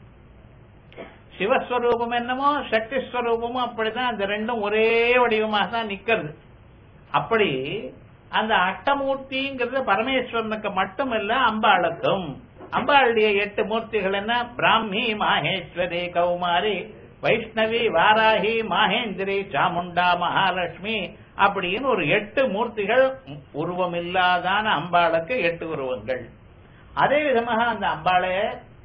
சிவஸ்வரூபம் என்னமோ சக்தி ஸ்வரூபமும் அப்படிதான் அந்த ரெண்டும் ஒரே வடிவமாக தான் நிக்கிறது அப்படி அந்த அட்டமூர்த்திங்கிறது பரமேஸ்வரனுக்கு மட்டுமல்ல அம்பாளுக்கும் அம்பாளுடைய எட்டு மூர்த்திகள் என்ன பிராமி மாகேஸ்வரி கௌமாரி வைஷ்ணவி வாராகி மாகேந்திரி சாமுண்டா மகாலட்சுமி அப்படின்னு ஒரு எட்டு மூர்த்திகள் உருவம் இல்லாதான அம்பாளுக்கு எட்டு உருவங்கள் அதே விதமாக அந்த அம்பாளை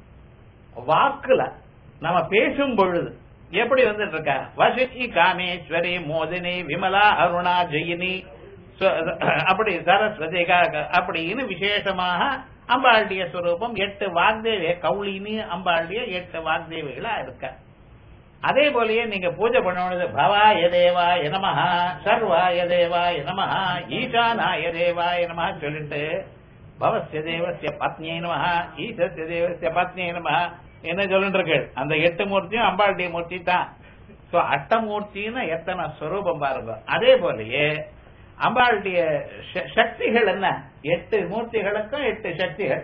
வாக்குல நம்ம பேசும் பொழுது எப்படி வந்துட்டு இருக்கா வசிச்சி காமேஸ்வரி மோதினி விமலா அருணா ஜெயினி அப்படி சரஸ்வதி அப்படின்னு விசேஷமாக அம்பாளுடைய ஸ்வரூபம் எட்டு வாக்தேவி கௌளினி அம்பாளுடைய எட்டு வாக்தேவிகளா இருக்க அதே போலயே நீங்க பூஜை பண்ணுவது பவாய தேவாய நமஹா சர்வாய தேவாய நமஹா ஈசானாய தேவாய நமஹா சொல்லிட்டு பவசிய தேவசிய பத்னியை நமஹா ஈசஸ்ய தேவசிய பத்னியை நமஹா என்ன சொல்லிட்டு இருக்கு அந்த எட்டு மூர்த்தியும் அம்பாளுடைய மூர்த்தி தான் சோ அஷ்டமூர்த்தின்னு எத்தனை ஸ்வரூபம் பாருங்க அதே போலயே அம்பாளுடைய சக்திகள் என்ன எட்டு மூர்த்திகளுக்கும் எட்டு சக்திகள்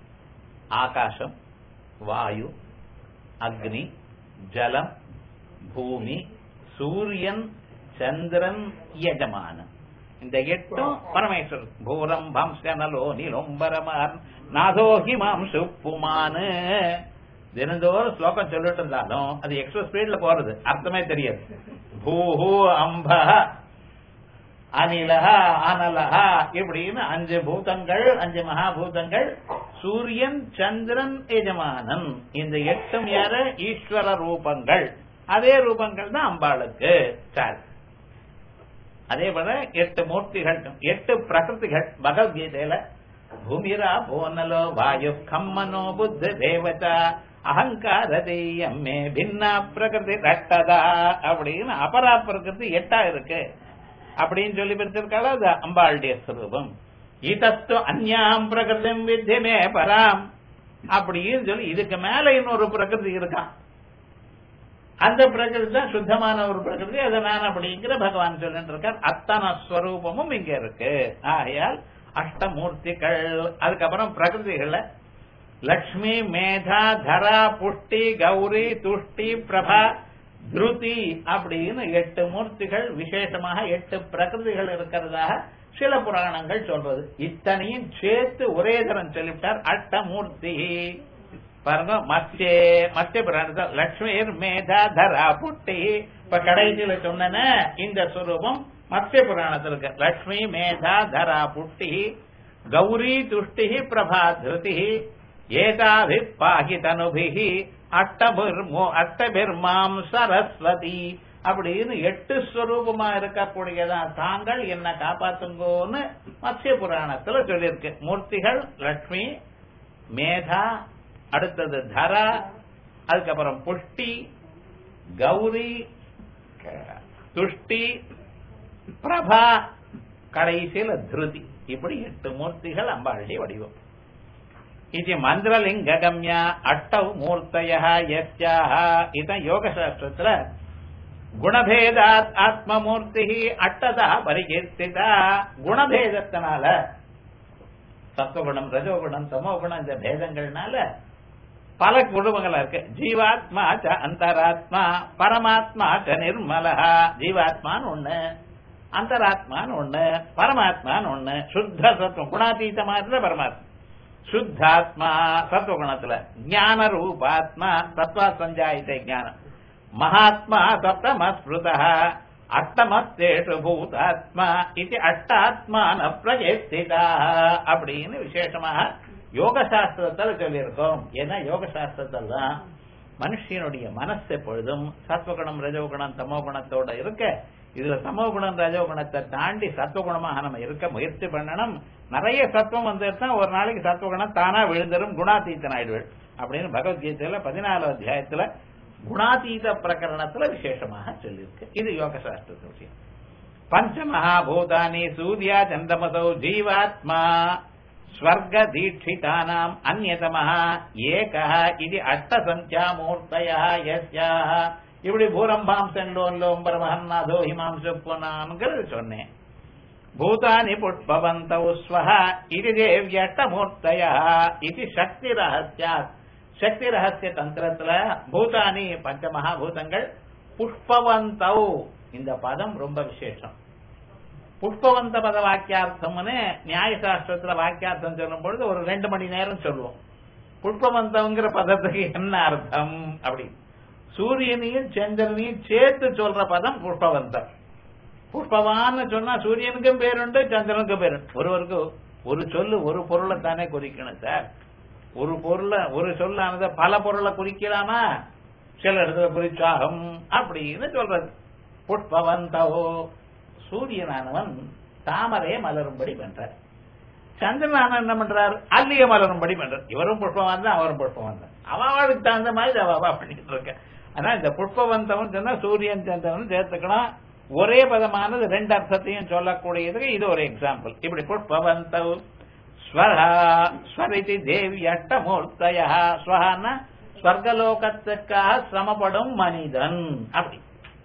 ஆகாசம் வாயு அக்னி ஜலம் பூமி சூரியன் சந்திரன் யஜமானன் இந்த எட்டும் பரமேஸ்வரன் பூரம் பம்சனலோ நிலொம்பரமான் நாதோஹி மாம் சுப்புமானு தினந்தோறும் ஸ்லோகம் சொல்லிட்டு இருந்தாலும் அது எக்ஸ்பிரஸ் ஸ்பீட்ல போறது அர்த்தமே தெரியாது பூஹு அம்ப அனிலஹா அனலஹா இப்படின்னு அஞ்சு பூதங்கள் அஞ்சு மகாபூதங்கள் சூரியன் சந்திரன் எஜமானன் இந்த எட்டும் யார ஈஸ்வர ரூபங்கள் அதே ரூபங்கள் தான் அம்பாளுக்கு சார் அதே போல எட்டு மூர்த்திகள் எட்டு பிரகிருதிகள் பகவத்கீதையில பூமிரா போனலோ வாயு கம்மனோ புத்த தேவதா அகங்கார தெய்யம்மே பின்னா பிரகிருதி ரட்டதா அப்படின்னு அபரா பிரகிருதி எட்டா இருக்கு அப்படின்னு சொல்லி பிரிச்சிருக்காளோ அது அம்பாளுடைய ஸ்வரூபம் இதஸ்து அந்யாம் பிரகிருதம் வித்தியமே பராம் அப்படின்னு சொல்லி இதுக்கு மேல இன்னொரு பிரகிருதி இருக்கான் அந்த பிரகிருதி தான் சுத்தமான ஒரு பிரகிருதி அதை நான் அப்படிங்கிற பகவான் சொல்லிட்டு இருக்கார் அத்தனை ஸ்வரூபமும் இங்க இருக்கு ஆகையால் அஷ்டமூர்த்திகள் அதுக்கப்புறம் பிரகிருதிகள்ல லக்ஷ்மி மேதா தரா புஷ்டி கௌரி துஷ்டி பிரபா திருதி அப்படின்னு எட்டு மூர்த்திகள் விசேஷமாக எட்டு பிரகிருதிகள் இருக்கிறதாக சில புராணங்கள் சொல்றது இத்தனையும் சேர்த்து ஒரே தரம் சொல்லிவிட்டார் அட்டமூர்த்தி பாருங்க மத்திய மத்திய புராணத்தில் லட்சுமிர் மேதா தரா புட்டி இப்ப கடைசியில சொன்ன இந்த சுரூபம் மத்திய புராணத்தில் இருக்கு லட்சுமி மேதா தரா புட்டி கௌரி துஷ்டி பிரபா திருதி ஏதாபி பாகி தனுபிகி அட்டபிர்மோ அட்டபிர்மாம் சரஸ்வதி அப்படின்னு எட்டு ஸ்வரூபமா இருக்கக்கூடியதான் தாங்கள் என்ன காப்பாத்துங்கோன்னு மத்திய புராணத்துல சொல்லியிருக்கு மூர்த்திகள் லட்சுமி மேதா அடுத்தது தரா அதுக்கப்புறம் புஷ்டி கௌரி துஷ்டி பிரபா கடைசியில திருதி இப்படி எட்டு மூர்த்திகள் அம்பாளுடைய வடிவம் இது மந்திரலிங்க கம்யா அட்டவ் மூர்த்தய யஸ்யாஹ இதான் யோக சாஸ்திரத்துல குணபேதாத் ஆத்மமூர்த்தி அட்டதா பரிகீர்த்திதா குணபேதத்தினால சத்துவகுணம் ரஜோகுணம் தமோகுணம் இந்த பேதங்கள்னால பல குடும்பங்களா இருக்கு ஜீவாத்மா ச அந்தராத்மா பரமாத்மா ச நிர்மலஹா ஜீவாத்மான்னு ஒண்ணு அந்தராத்மான்னு ஒண்ணு பரமாத்மான்னு ஒண்ணு சுத்த சத்துவம் குணாதீதமா இருந்த பரமாத்மா சுத்தாத்மா சத்துவகுணத்துல ஞான ரூபாத்மா சத்வா சஞ்சாயித்த ஞானம் மகாத்மா சப்தமஸ்மிருத அட்டமத்தேஷு பூதாத்மா இது அட்டாத்மான பிரஜேஸ்திதா அப்படின்னு விசேஷமாக யோக சாஸ்திரத்தில் சொல்லியிருக்கோம் ஏன்னா யோக சாஸ்திரத்தில் தான் மனுஷனுடைய மனசு எப்பொழுதும் சத்வகுணம் ரஜோகுணம் தமோகுணத்தோட இருக்க இதுல தமோகுணம் ரஜோகுணத்தை தாண்டி சத்துவகுணமாக நம்ம இருக்க முயற்சி பண்ணணும் நிறைய சத்துவம் வந்துருச்சா ஒரு நாளைக்கு சத்துவகுணம் தானா விழுந்தரும் குணாதீத்தன் ஆயிடுவேன் அப்படின்னு பகவத்கீதையில பதினாலு அத்தியாயத்துல குணாதீத பிரகரணத்துல விசேஷமாக சொல்லியிருக்கு இது யோக சாஸ்திரத்து விஷயம் பஞ்சமகாபூதானி சூர்யா சந்திரமசௌ ஜீவாத்மா ஸ்வர்க தீட்சிதானாம் அந்நதமः ஏகः இது அட்டசங்கியா மூர்த்தயா யஸ்யாஹ இப்படி பூரம்பாம் செல்லோல்லோம் பரமஹன்னாதோ ஹிமாம்சு புனான்கிறது சொன்னேன் பூதானி புட்பவந்தௌ ஸ்வஹ இது தேவ்யட்டமூர்த்தய இது சக்தி ரகசியாத் சக்தி ரகசிய தந்திரத்துல பூதானி பஞ்சமகாபூதங்கள் புஷ்பவந்தௌ இந்த பதம் ரொம்ப விசேஷம் புஷ்பவந்த பத வாக்கியார்த்தம்னு நியாயசாஸ்திரத்துல வாக்கியார்த்தம் சொல்லும் பொழுது ஒரு ரெண்டு மணி நேரம் சொல்லுவோம் புஷ்பவந்தம்ங்கிற பதத்துக்கு என்ன அர்த்தம் அப்படி சூரியனையும் சந்திரனையும் சேர்த்து சொல்ற பதம் புஷ்பவந்தம் புஷ்பவான்னு சொன்னா சூரியனுக்கும் பேருண்டு சந்திரனுக்கும் பேருண்டு ஒருவருக்கு ஒரு சொல்லு ஒரு பொருளை தானே குறிக்கணும் சார் ஒரு பொருளை ஒரு சொல்லானத பல பொருளை குறிக்கலாமா சில இடத்துல குறிச்சாகும் அப்படின்னு சொல்றது புஷ்பவந்தவோ சூரியனானவன் தாமரையை மலரும்படி பண்றார் சந்திரனான என்ன பண்றார் அல்லிய மலரும்படி பண்றார் இவரும் புஷ்பவான் தான் அவரும் புஷ்பவான் தான் அவளுக்கு தகுந்த மாதிரி அவா பண்ணிட்டு இருக்க ஆனா இந்த புஷ்பவந்தவன் சொன்னா சூரியன் சந்திரன் சேர்த்துக்கணும் ஒரே பதமானது ரெண்டு அர்த்தத்தையும் சொல்லக்கூடியதுக்கு இது ஒரு எக்ஸாம்பிள் இப்படி புஷ்பவந்தவ் ஸ்வரா ஸ்வரிதி தேவி அட்டமூர்த்தய ஸ்வஹான்னா ஸ்வர்கலோகத்துக்காக சிரமப்படும் மனிதன் அப்படி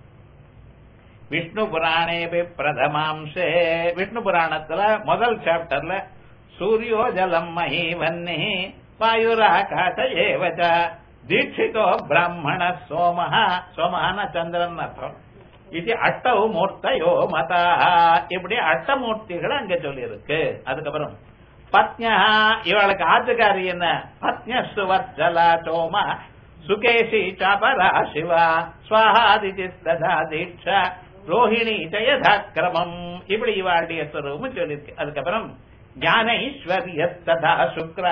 விஷ்ணு புராணே பிரதமாம்சே விஷ்ணு புராணத்துல முதல் சாப்டர்ல சூரியோ ஜலம் மஹி வன்னி வாயுராகாச ஏவச்ச தீட்சிதோ பிராமண சோமஹ சோமஹன சந்திரன் அர்த்தம் இது அட்டவு மூர்த்தயோ மதா இப்படி அட்டமூர்த்திகள் அங்க சொல்லி இருக்கு அதுக்கப்புறம் பத்யா இவளுக்கு ஆத்துக்காரி என்ன பத்ய சுவர்ஜலா சோம சுகேஷி சாபரா சிவா ஸ்வாஹாதிதி ததா தீட்சா ரோஹிணி ஜயதாக்கிரமம் இப்படி இவாளுடைய ஸ்வரூபம் சொல்லியிருக்கு அதுக்கப்புறம் ஞானைஸ்வர்ய ததா சுக்ர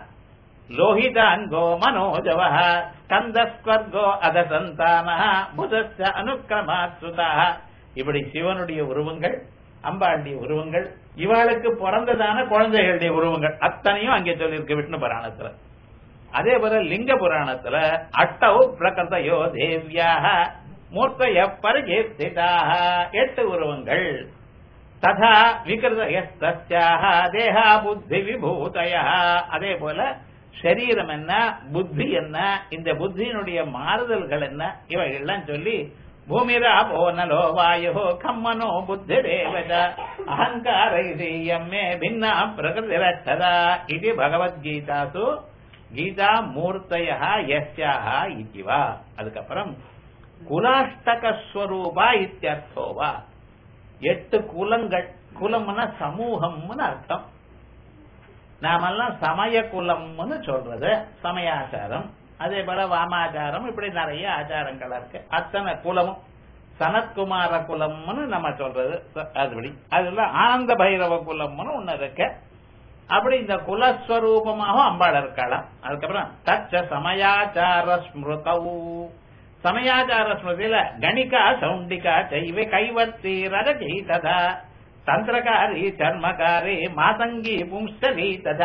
லோஹிதாங்கோ மனோஜவ ஸ்கந்தஸ்வர்கோ அதசந்தான புதஸ்ய அனுக்கிரமாத் சுதா இப்படி சிவனுடைய உருவங்கள் அம்பாளுடைய உருவங்கள் இவாளுக்கு பிறந்ததான குழந்தைகளுடைய உருவங்கள் அத்தனையும் அங்கே சொல்லியிருக்கு விஷ்ணு புராணத்துல அதே போல லிங்க புராணத்துல அட்டவ் பிரகதயோ தேவியாக மூர்த்தய பரிகீர்த்திதாக எட்டு உருவங்கள் ததா விகிருதயஸ்தாக தேகா புத்தி விபூதய அதே போல சரீரம் என்ன புத்தி என்ன இந்த புத்தியினுடைய மாறுதல்கள் என்ன இவைகள்லாம் சொல்லி பூமிரா போனலோ வாயோ கம்மனோ புத்தி தேவத அகங்கார இதீயம்மே பின்னா பிரகிருதிரட்டதா இது பகவத்கீதாசு கீதா மூர்த்தய யஸ்யாக இத்திவா அதுக்கப்புறம் குலாஷ்டகஸ்வரூபா இத்தியர்த்தோவா எட்டு குலங்கள் குலம்னா சமூகம்னு அர்த்தம் நாமெல்லாம் சமய குலம்னு சொல்றது சமயாச்சாரம் அதே போல வாமாச்சாரம் இப்படி நிறைய ஆச்சாரங்கள் இருக்கு அத்தனை குலமும் சனத்குமார குலம்னு நம்ம சொல்றது அதுபடி அதுல ஆனந்த பைரவ குலம்னு ஒண்ணு இருக்கு அப்படி இந்த குலஸ்வரூபமாக அம்பாள் இருக்கலாம் அதுக்கப்புறம் தச்ச சமயாச்சார ஸ்மிருதவு சமயாச்சார ஸ்மிருதியில கணிகா சௌண்டிகா செய்வே கைவர்த்தி ரஜகி ததா தந்திரகாரி சர்மகாரி மாதங்கி பும்சலி ததா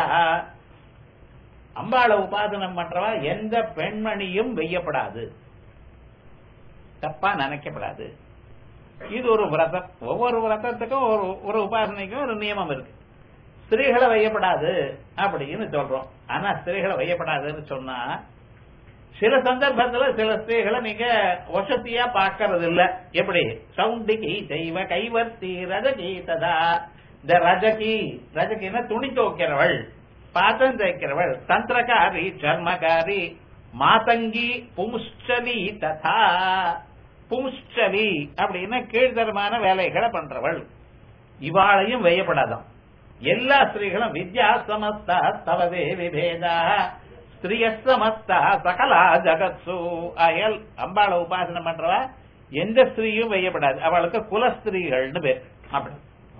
அம்பாளை உபாசனம் பண்றவா எந்த பெண்மணியும் வெய்யப்படாது தப்பா நினைக்கப்படாது இது ஒரு விரதம் ஒவ்வொரு விரதத்துக்கும் ஒரு ஒரு உபாசனைக்கும் ஒரு நியமம் இருக்கு ஸ்திரீகளை வையப்படாது அப்படின்னு சொல்றோம் ஆனா ஸ்திரீகளை வையப்படாதுன்னு சொன்னா சில சந்தர்ப்பத்துல சில ஸ்திரீகளை நீங்க வசதியா பார்க்கறது இல்ல எப்படி சவுண்டிகி தெய்வ கைவர்த்தி ரஜகி ததா இந்த ரஜகி ரஜகின்னா துணி துவைக்கிறவள் பாத்திரம் தேய்க்கிறவள் தந்திரகாரி சர்மகாரி மாதங்கி புமுஷ்சலி ததா புமுஷ்சலி அப்படின்னா கீழ்த்தரமான வேலைகளை பண்றவள் இவாளையும் வையப்படாதாம் எல்லா ஸ்திரீகளும் வித்யா சமஸ்தா தவதே விபேதா ஸ்திரிய சமஸ்தா சகலா ஜகத்சு அயல் அம்பாளை உபாசனை பண்றவ எந்த ஸ்திரீயும் வையப்படாது அவளுக்கு குலஸ்திரீகள்னு பேர் அப்படி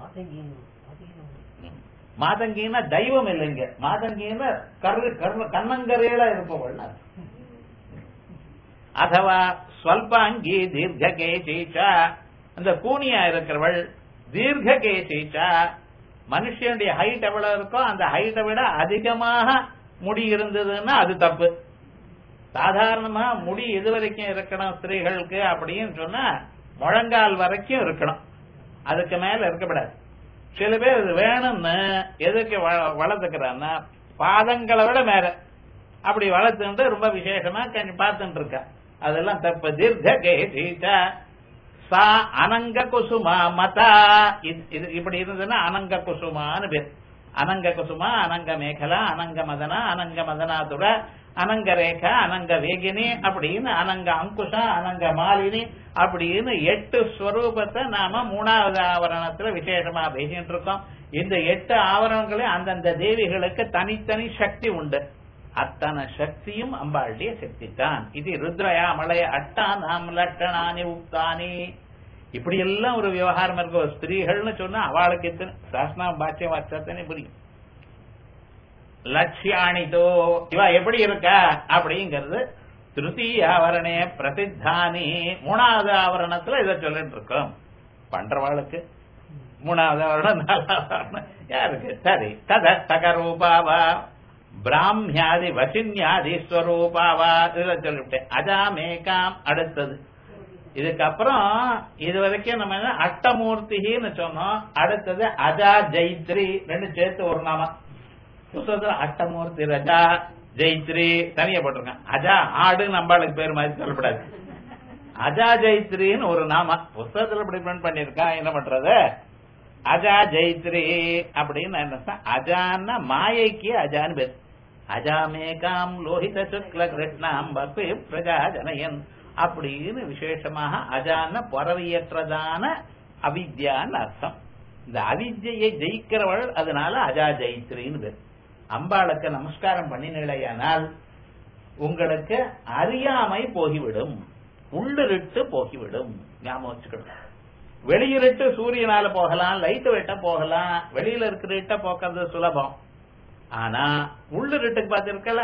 மாதங்கின்னா தெய்வம் இல்லைங்க மாதங்கின்னா கரு கர்ண கண்ணங்கரையில இருப்பவள் அதுவா ஸ்வல்பாங்கி தீர்க்ககேசீச்சா அந்த கூனியா இருக்கிறவள் தீர்க்ககேசீச்சா மனுஷனுடைய ஹைட் எவ்வளவு இருக்கோ அந்த ஹைட்டை விட அதிகமாக முடி இருந்ததுன்னா அது தப்பு சாதாரணமா முடி எது வரைக்கும் இருக்கணும் ஸ்திரீகளுக்கு அப்படின்னு சொன்னா முழங்கால் வரைக்கும் இருக்கணும் அதுக்கு மேல இருக்கக்கூடாது சில பேர் இது வேணும்னு எதுக்கு வ- வளர்த்துக்கிறான்னா பாதங்களை விட மேல அப்படி வளர்த்துட்டு ரொம்ப விசேஷமா கொஞ்சம் பார்த்துட்டு இருக்கா அதெல்லாம் தப்பு தீர்க்க கேசீச்சா சா அனங்க குசுமா மதா இது இது- இப்படி இருந்ததுன்னா அனங்க குசுமான்னு பேர் அனங்க குசுமா அனங்க மேகலா அனங்க மதனா அனங்க மதனாதுர அனங்க ரேகா அனங்க வேகினி அப்படின்னு அனங்க அங்குஷா அனங்க மாலினி அப்படின்னு எட்டு ஸ்வரூபத்தை நாம மூணாவது ஆவரணத்துல விசேஷமா பேசிட்டு இருக்கோம் இந்த எட்டு ஆவரணங்களையும் அந்தந்த தேவிகளுக்கு தனித்தனி சக்தி உண்டு அத்தனை சக்தியும் அம்பாளுடைய சக்தி தான் இது ருத்ரயா மலைய அட்டானாம் லட்டணானி உக்தானி இப்படி எல்லாம் ஒரு விவகாரம் இருக்கு ஒரு ஸ்திரீகள்னு சொன்னா அவளுக்கு எத்தனை சாஸ்திரம் பாக்கியம் வச்சத்தனே புரியும் லட்சியாணிதோ இவ எப்படி இருக்கா அப்படிங்கிறது திருத்தீய ஆவரணே பிரசித்தானி மூணாவது ஆவரணத்துல இதை சொல்லிட்டு இருக்கோம் பண்றவாளுக்கு மூணாவது ஆவரணம் நாலாவது ஆவரணம் யாருக்கு சரி தத தகரூபாவா பிராமியாதி வசின்யாதி ஸ்வரூபாவா இதுல சொல்லிவிட்டேன் அஜாமேகாம் அடுத்தது இதுக்கப்புறம் இது வரைக்கும் நம்ம என்ன அட்டமூர்த்தின்னு சொன்னோம் அடுத்தது அஜா ஜெயித்ரி ரெண்டு சேர்த்து ஒரு நாமம் புத்தகத்துல அட்டமூர்த்தி ரஜா ஜெயித்ரி தனியா போட்டிருக்கேன் அஜா ஆடு நம்பாளுக்கு பேர் மாதிரி சொல்லப்படாது அஜா ஜெயித்ரின்னு ஒரு நாம புத்தகத்துல இப்படி பிரிண்ட் பண்ணிருக்கா என்ன பண்றது அஜா ஜெயித்ரி அப்படின்னு என்ன அர்த்தம்? அஜான்னா மாயைக்கு அஜான்னு பேர் அஜாமேகாம் லோஹித சுக்ல கிருஷ்ணாம் பக்தி பிரஜா ஜனயன் அப்படின்னு விசேஷமாக அஜான பறவையற்றதான அவித்யான்னு அர்த்தம் இந்த அவித்யை ஜெயிக்கிறவள் அதனால அஜா ஜெயித்ரின்னு பேர் அம்பாளுக்கு நமஸ்காரம் பண்ணினீழையானால் உங்களுக்கு அறியாமை போகிவிடும் உள்ளிருட்டு போகிவிடும் ஞாபகம் வச்சுக்கணும் வெளியிருட்டு சூரியனால போகலாம் லைட் வெட்ட போகலாம் வெளியில இருக்கிற இட்ட போக்குறது சுலபம் ஆனா உள்ளிருட்டுக்கு பார்த்திருக்கல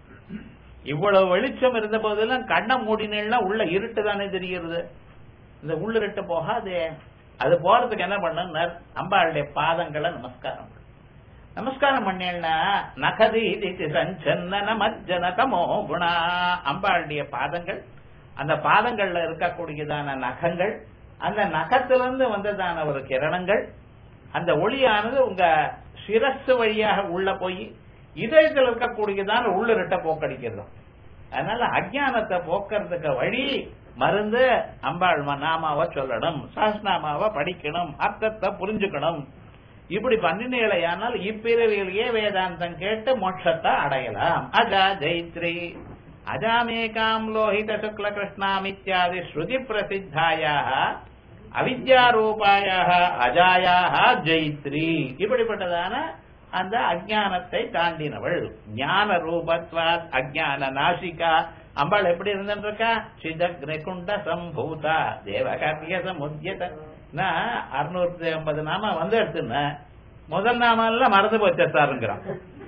இவ்வளவு வெளிச்சம் இருந்த போதெல்லாம் கண்ணை மூடினா உள்ள இருட்டு தானே தெரிகிறது இந்த உள்ளிருட்டு போகாதே அது போறதுக்கு என்ன பண்ண அம்பாளுடைய பாதங்களை நமஸ்காரம் பண்ணு. நமஸ்காரம் பண்ணேன்னா நகதி திதி சஞ்சந்தன மஜ்ஜன தமோ குணா அம்பாளுடைய பாதங்கள் அந்த பாதங்கள்ல இருக்கக்கூடியதான நகங்கள் அந்த நகத்திலிருந்து வந்ததான ஒரு கிரணங்கள் அந்த ஒளியானது உங்க சிரசு வழியாக உள்ள போய் இதயத்தில் இருக்கக்கூடியதான உள்ளிருட்ட போக்கடிக்கிறது அதனால அஜானத்தை போக்குறதுக்கு வழி மருந்து அம்பாள் நாமாவை சொல்லணும் சாஸ்நாமாவை படிக்கணும் அர்த்தத்தை புரிஞ்சுக்கணும் இப்படி பண்ணினீழையானால் இப்பிறவியிலேயே வேதாந்தம் கேட்டு மோட்சத்தை அடையலாம் அஜா ஜெயித்ரி அஜாமேகாம் லோஹித சுக்ல கிருஷ்ணாம் இத்தியாதி ஸ்ருதி பிரசித்தாயாக அவித்யாரூபாயாக அஜாயாக ஜெயித்ரி இப்படிப்பட்டதான அந்த அஜானத்தை தாண்டினவள் ஞான ரூபத்வாத் அஜான நாசிகா அம்பாள் எப்படி இருந்துருக்கா சிதக்னகுண்ட சம்பூதா தேவகாரிய சமுத்தியத நான் அறுநூத்தி ஐம்பது நாம வந்து எடுத்துனேன் முதல் நாம எல்லாம் மறந்து போச்சு சாருங்கிறான்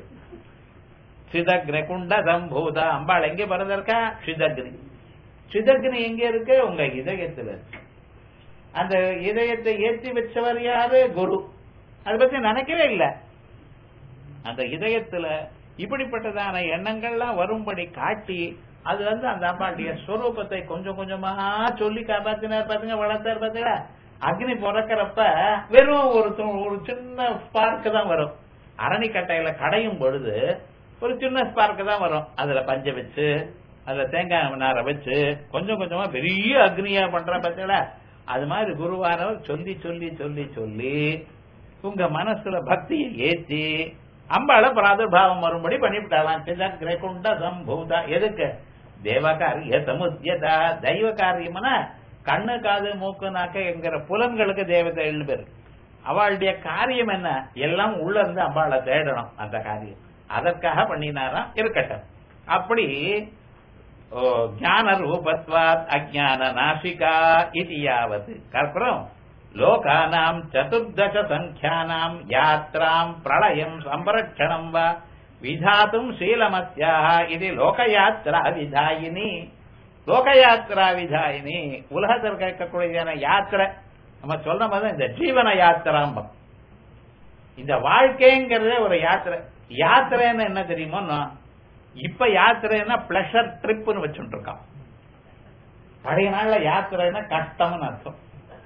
சிதக்னகுண்ட சம்பூதா அம்பாள் எங்க பிறந்திருக்கா சிதக்னி சிதக்னி எங்க இருக்கு உங்க இதயத்துல இருக்கு அந்த இதயத்தை ஏற்றி வச்சவர் யாரு குரு அதை பத்தி நினைக்கவே இல்லை அந்த இதயத்துல இப்படிப்பட்டதான எண்ணங்கள்லாம் வரும்படி காட்டி அது வந்து அந்த அம்பாளுடைய ஸ்வரூபத்தை கொஞ்சம் கொஞ்சமா சொல்லி காப்பாத்தினார் பாத்துங்க வளர்த்தார் பாத்தீங்களா அக்னி பிறக்கிறப்ப வெறும் ஒரு து- ஒரு சின்ன ஸ்பார்க் தான் வரும் அரணிக்கட்டையில கடையும் பொழுது ஒரு சின்ன ஸ்பார்க் தான் வரும் அதுல பஞ்ச வச்சு அதுல தேங்காய் நாரை வச்சு கொஞ்சம் கொஞ்சமா பெரிய அக்னியா பண்ற பாத்தீங்களா அது மாதிரி குருவாரம் சொல்லி சொல்லி சொல்லி சொல்லி உங்க மனசுல பக்தியை ஏத்தி அம்பாள பிராதுர்பாவம் வரும்படி பண்ணிவிட்டாலாம் சில கிரகுண்ட சம்பூதா எதுக்கு தேவகாரிய சமுத்தியதா தெய்வ காரியம்னா கண்ணு காது மூக்கு நாக்க என்கிற புலன்களுக்கு தேவதைன்னு பேரு அவளுடைய காரியம் என்ன எல்லாம் உள்ள இருந்து அம்பாளை தேடணும் அந்த காரியம் அதற்காக பண்ணினாராம் இருக்கட்டும் அப்படி ஓ, ஞான ரூபத்வாத் அஜான நாசிகா இது யாவது அப்புறம் லோகானாம் சதுர்தச சங்கியானாம் யாத்ராம் பிரளயம் சம்பரட்சணம் வா விதாத்தும் சீலமஸ்யாக இது லோகயாத்ரா விதாயினி லோகயாத்ரா விதாயினி உலகத்தில் கேட்கக்கூடியதான யாத்திரை நம்ம சொல்ற மாதிரி இந்த ஜீவன யாத்திராம்பம் இந்த வாழ்க்கைங்கிறதே ஒரு யாத்திரை யாத்திரைன்னு என்ன தெரியுமோ இப்ப யாத்திரைன்னா பிளஷர் ட்ரிப்னு வச்சுட்டு இருக்கான் பழைய நாள்ல யாத்திரைன்னா கஷ்டம்னு அர்த்தம்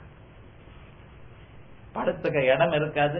படுத்துக்க இடம் இருக்காது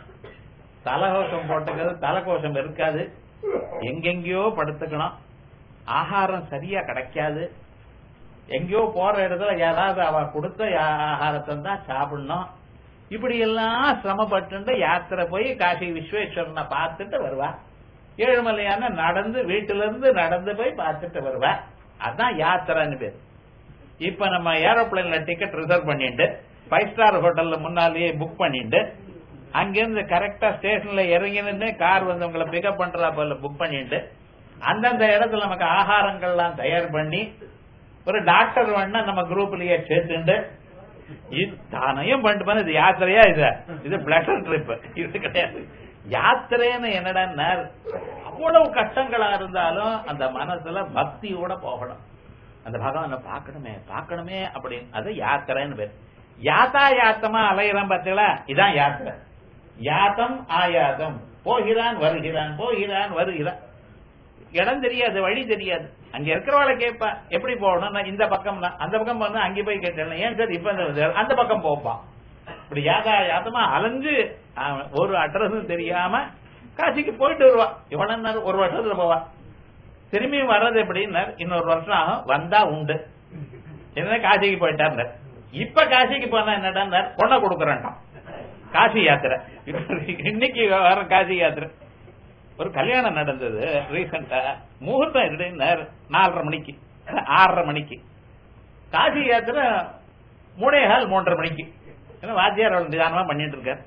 தலகோஷம் போட்டுக்கிறது தலைக்கோஷம் இருக்காது எங்கெங்கயோ படுத்துக்கணும் ஆகாரம் சரியா கிடைக்காது எங்கேயோ போற இடத்துல யாராவது அவ கொடுத்த யா- ஆகாரத்தை தான் சாப்பிடணும் இப்படி எல்லாம் சிரமப்பட்டு யாத்திரை போய் காசி விஸ்வேஸ்வரனை பார்த்துட்டு வருவா ஏழுமலையான நடந்து வீட்டுல இருந்து நடந்து போய் பார்த்துட்டு வருவா அதான் யாத்திரைன்னு பேர் இப்ப நம்ம ஏரோப்ளேன்ல டிக்கெட் ரிசர்வ் பண்ணிட்டு ஃபைவ் ஸ்டார் ஹோட்டல்ல முன்னாலேயே புக் பண்ணிட்டு அங்கிருந்து கரெக்டா ஸ்டேஷன்ல இறங்கி நின்று கார் வந்து உங்களை பிக்கப் பண்றா போல புக் பண்ணிட்டு அந்தந்த இடத்துல நமக்கு ஆகாரங்கள்லாம் தயார் பண்ணி ஒரு டாக்டர் வேணா நம்ம குரூப்லயே சேர்த்துண்டு இது தானையும் பண்ணிட்டு போன இது யாத்திரையா இது இது பிளஷர் ட்ரிப் இது கிடையாது யாத்திரைன்னு என்னடா அவ்வளவு கஷ்டங்களா இருந்தாலும் அந்த மனசுல பக்தியோட போகணும் அந்த பகவானை பார்க்கணுமே பார்க்கணுமே அப்படின்னு அது யாத்திரைன்னு பேர் யாத்தா யாத்தமா அலையிறான் பார்த்தீங்களா இதான் யாத்திரை யாத்தம் ஆயாதம் போகிறான் வருகிறான் போகிறான் வருகிறான் இடம் தெரியாது வழி தெரியாது அங்க இருக்கிறவளை கேட்பா எப்படி போகணும் நான் இந்த பக்கம் தான் அந்த பக்கம் போனா அங்கே போய் கேட்டேன் ஏன் சார் இப்ப இந்த- அந்த பக்கம் போப்பான் இப்படி யாதா யாத்தமா அலைஞ்சு அவன் ஒரு அட்ரஸும் தெரியாம காசிக்கு போயிட்டு வருவா இவன ஒரு வருஷத்துல போவா திரும்பியும் வர்றது எப்படின்னா இன்னொரு வருஷம் ஆகும் வந்தா உண்டு என்ன காசிக்கு போயிட்டார் இப்ப காசிக்கு போனா என்னடா பொண்ணை கொடுக்கறான்டாம் காசி யாத்திரை இன்னைக்கு வர காசி யாத்திரை ஒரு கல்யாணம் நடந்தது ரீசெண்டா முகூர்த்தம் எப்படின்னார் நாலரை மணிக்கு ஆறரை மணிக்கு காசி யாத்திரை மூணே கால் மூன்றரை மணிக்கு ஏன்னா வாத்தியார் அவள் நிதானமா பண்ணிட்டு இருக்கார்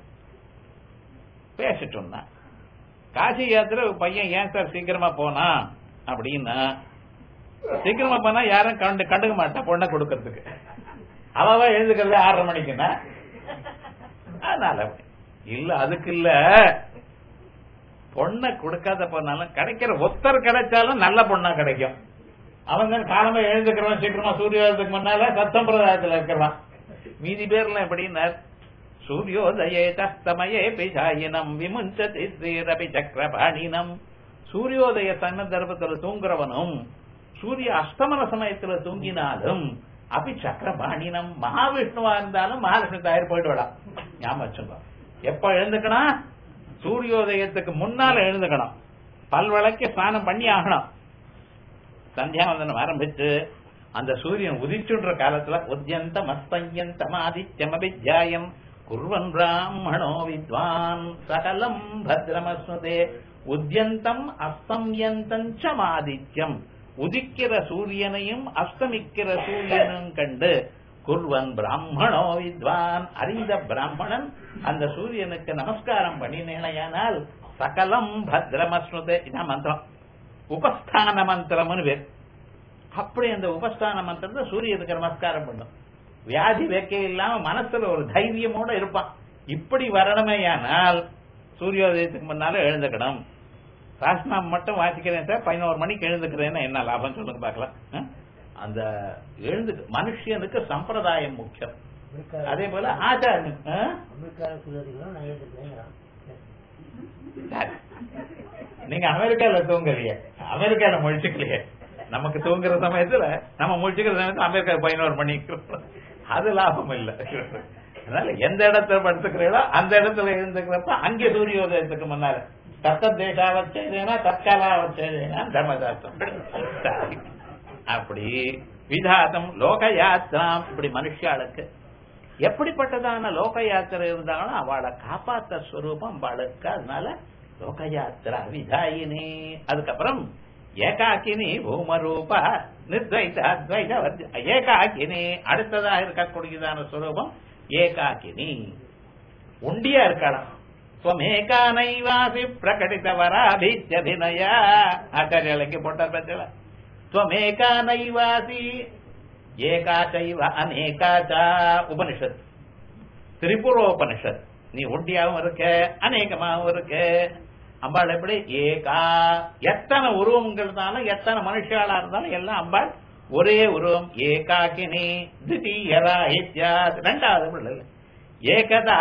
பேசிட்டோம்னா காசி யாத்திரை பையன் ஏன் சார் சீக்கிரமா போனா அப்படின்னா சீக்கிரமா போனா யாரும் கண்டு கண்டுக்க மாட்டா பொண்ணை கொடுக்கறதுக்கு அவ எழுதுக்கிறது ஆறரை மணிக்குன்னா அதனால இல்ல அதுக்கு இல்ல பொண்ணை கொடுக்காத போனாலும் கிடைக்கிற ஒத்தர் கிடைச்சாலும் நல்ல பொண்ணா கிடைக்கும் அவன் தான் காலமா எழுந்துக்கிறவன் சீக்கிரமா சூரியோதயத்துக்கு முன்னால சத்தம்பிரதாயத்துல இருக்கிறான் மீதி பேர்லாம் எப்படின்னா சூரியோதயே தஸ்தமயே பிசாயினம் விமுஞ்சதி ஸ்ரீரபி சக்கரபாணினம் சூரியோதய சன்னதர்பத்துல தூங்குறவனும் சூரிய அஸ்தமன சமயத்துல தூங்கினாலும் அபி சக்கரபாணினம் மகாவிஷ்ணுவா இருந்தாலும் மகாலட்சுமி தாயர் போயிட்டு விடலாம் ஞாபகம் வச்சுக்கோ எப்ப எழுந்துக்கணும் சூரியோதயத்துக்கு முன்னால எழுந்துக்கணும் பல்வளைக்கு ஸ்நானம் பண்ணி ஆகணும் சந்தியாவந்தனம் ஆரம்பிச்சு அந்த சூரியன் உதிச்சுன்ற காலத்துல உத்யந்தம் அஸ்தயந்தம் ஆதித்யம் அபித்யாயம் குர்வன் பிராமணோ வித்வான் சகலம் பத்ரமஸ்னுதே உத்யந்தம் அஸ்தம்யந்தம் ஆதித்யம் உதிக்கிற சூரியனையும் அஸ்தமிக்கிற சூரியனும் கண்டு குர்வன் பிராமணோ வித்வான் அறிந்த பிராமணன் அந்த சூரியனுக்கு நமஸ்காரம் பண்ணினேனையானால் சகலம் பத்ரமஸ்னுதே இதான் மந்திரம் உபஸ்தான மந்திரம்னு பேர் அப்படி அந்த உபஸ்தான மந்திரத்தை சூரியனுக்கு நமஸ்காரம் பண்ணும் வியாதி வெக்க இல்லாம மனசுல ஒரு தைரியமோட இருப்பான் இப்படி வரணுமேயானால் சூரியோதயத்துக்கு முன்னால எழுந்துக்கணும் ராஸ்நாம் மட்டும் வாசிக்கிறேன் சார் பதினோரு மணிக்கு எழுந்துக்கிறேன்னா என்ன லாபம் சொல்லுங்க பார்க்கலாம் ஆ? அந்த எழுந்து மனுஷனுக்கு சம்பிரதாயம் முக்கியம் அதே போல ஆச்சாரம் ஆ? அமெரிக்கால சொல்லுறீங்களா நான் ஏற்றுக்கிறேன் சரி. நீங்க அமெரிக்கால தூங்கலையே அமெரிக்கால முழிச்சுக்கலையே நமக்கு தூங்குற சமயத்துல நம்ம முடிச்சுக்கிற சமயத்துல அம்பேத்கர் பதினோரு பண்ணிக்கிறோம் அது லாபம் இல்ல அதனால எந்த இடத்துல படுத்துக்கிறீங்களோ அந்த இடத்துல இருந்துக்கிறப்ப அங்கே சூரியோதயத்துக்கு முன்னால தத்த தேசாவச்சேனா தற்காலாவச்சேனா தர்மசாஸ்திரம் அப்படி விதாதம் லோக யாத்திராம் இப்படி மனுஷாளுக்கு எப்படிப்பட்டதான லோக யாத்திரை இருந்தாலும் அவளை காப்பாத்த ஸ்வரூபம் அவளுக்கு அதனால லோக யாத்திரா விதாயினி அதுக்கப்புறம் ஏகாக்கினி பூமரூப நிர்வைத அத்வைத வர்ஜ- ஏகாக்கினி அடுத்ததாக இருக்கக்கூடியதான ஸ்வரூபம் ஏகாக்கினி உண்டியா இருக்கலாம் ஸ்வமேகானைவாசி பிரகடித வராபீத்யபிநய ஆச்சாரியாளுக்கு போட்டார் பத்தில ஸ்வமேகானைவாசி ஏகாச்சைவ அநேகாச்சா உபனிஷத் திரிபுரோபனிஷத் நீ ஒண்டியாவும் இருக்க அநேகமாவும் இருக்க அம்பாள் எப்படி ஏகா எத்தனை உருவங்கள் இருந்தாலும் எத்தனை மனுஷாளா இருந்தாலும் எல்லாம் அம்பாள் ஒரே உருவம் ஏகாக்கினி தித்தீயரா இத்யா ரெண்டாவது பிள்ளை இல்ல. ஏகதா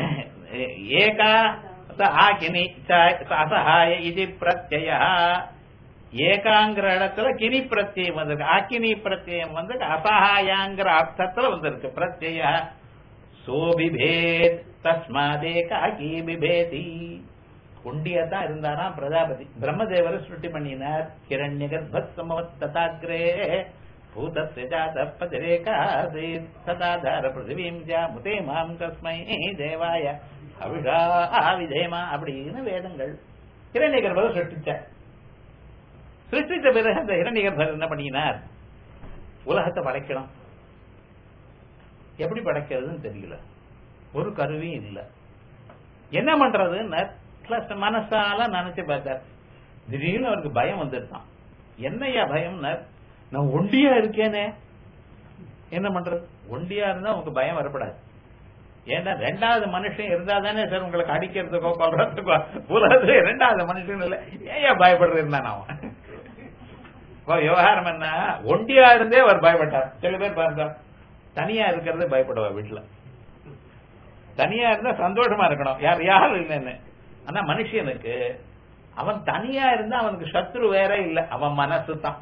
ஏகா ச ஆக்கினி ச அசகாய இது பிரத்ய ஏகாங்கிற இடத்துல கினி பிரத்யம் வந்திருக்கு ஆக்கினி பிரத்யம் வந்து அசகாயாங்கிற அர்த்தத்துல வந்திருக்கு பிரத்ய சோபிபேத் தஸ்மாதேகாகி பிபேதி குண்டியா தான் இருந்தாரா பிரஜாபதி பிரம்மதேவர் சுருட்டி பண்ணினார் கிரண்ய கர்ப்பமவத் ததாகிரே பூதஸ்ய ஜாத பதிரேகாசீத் சதாதார பிருத்திவீம் ஜா முதே மாம் தஸ்மை தேவாய அவிஷா விதேமா அப்படின்னு வேதங்கள் கிரண்ய கர்ப்பர் சுருட்டிச்சார் சிருஷ்டித்த பிறகு அந்த இரண்ய கர்ப்பர் என்ன பண்ணினார் உலகத்தை படைக்கணும் எப்படி படைக்கிறதுன்னு தெரியல ஒரு கருவியும் இல்ல என்ன பண்றதுன்னு plus மனசால நினைச்சு பார்த்தார் திடீர்னு அவருக்கு பயம் வந்துருக்கான் என்னையா பயம்னா நான் ஒண்டியா இருக்கேனே என்ன பண்றது ஒண்டியா இருந்தா உங்களுக்கு பயம் வரப்படாது ஏன்னா ரெண்டாவது மனுஷன் இருந்தா தானே சார் உங்களுக்கு அடிக்கிறதுக்கோ கொல்றதுக்கோ உலகத்துல ரெண்டாவது மனுஷன் இல்ல ஏன் பயப்படுறது இருந்தான் அவன் இப்போ விவகாரம் என்ன ஒண்டியா இருந்தே அவர் பயப்பட்டார் சில பேர் பாருங்க தனியா இருக்கிறது பயப்படுவா வீட்டுல தனியா இருந்தா சந்தோஷமா இருக்கணும் யார் யாரும் இல்லைன்னு ஆனா மனுஷனுக்கு அவன் தனியா இருந்தா அவனுக்கு சத்ரு வேற இல்ல அவன் மனசு தான்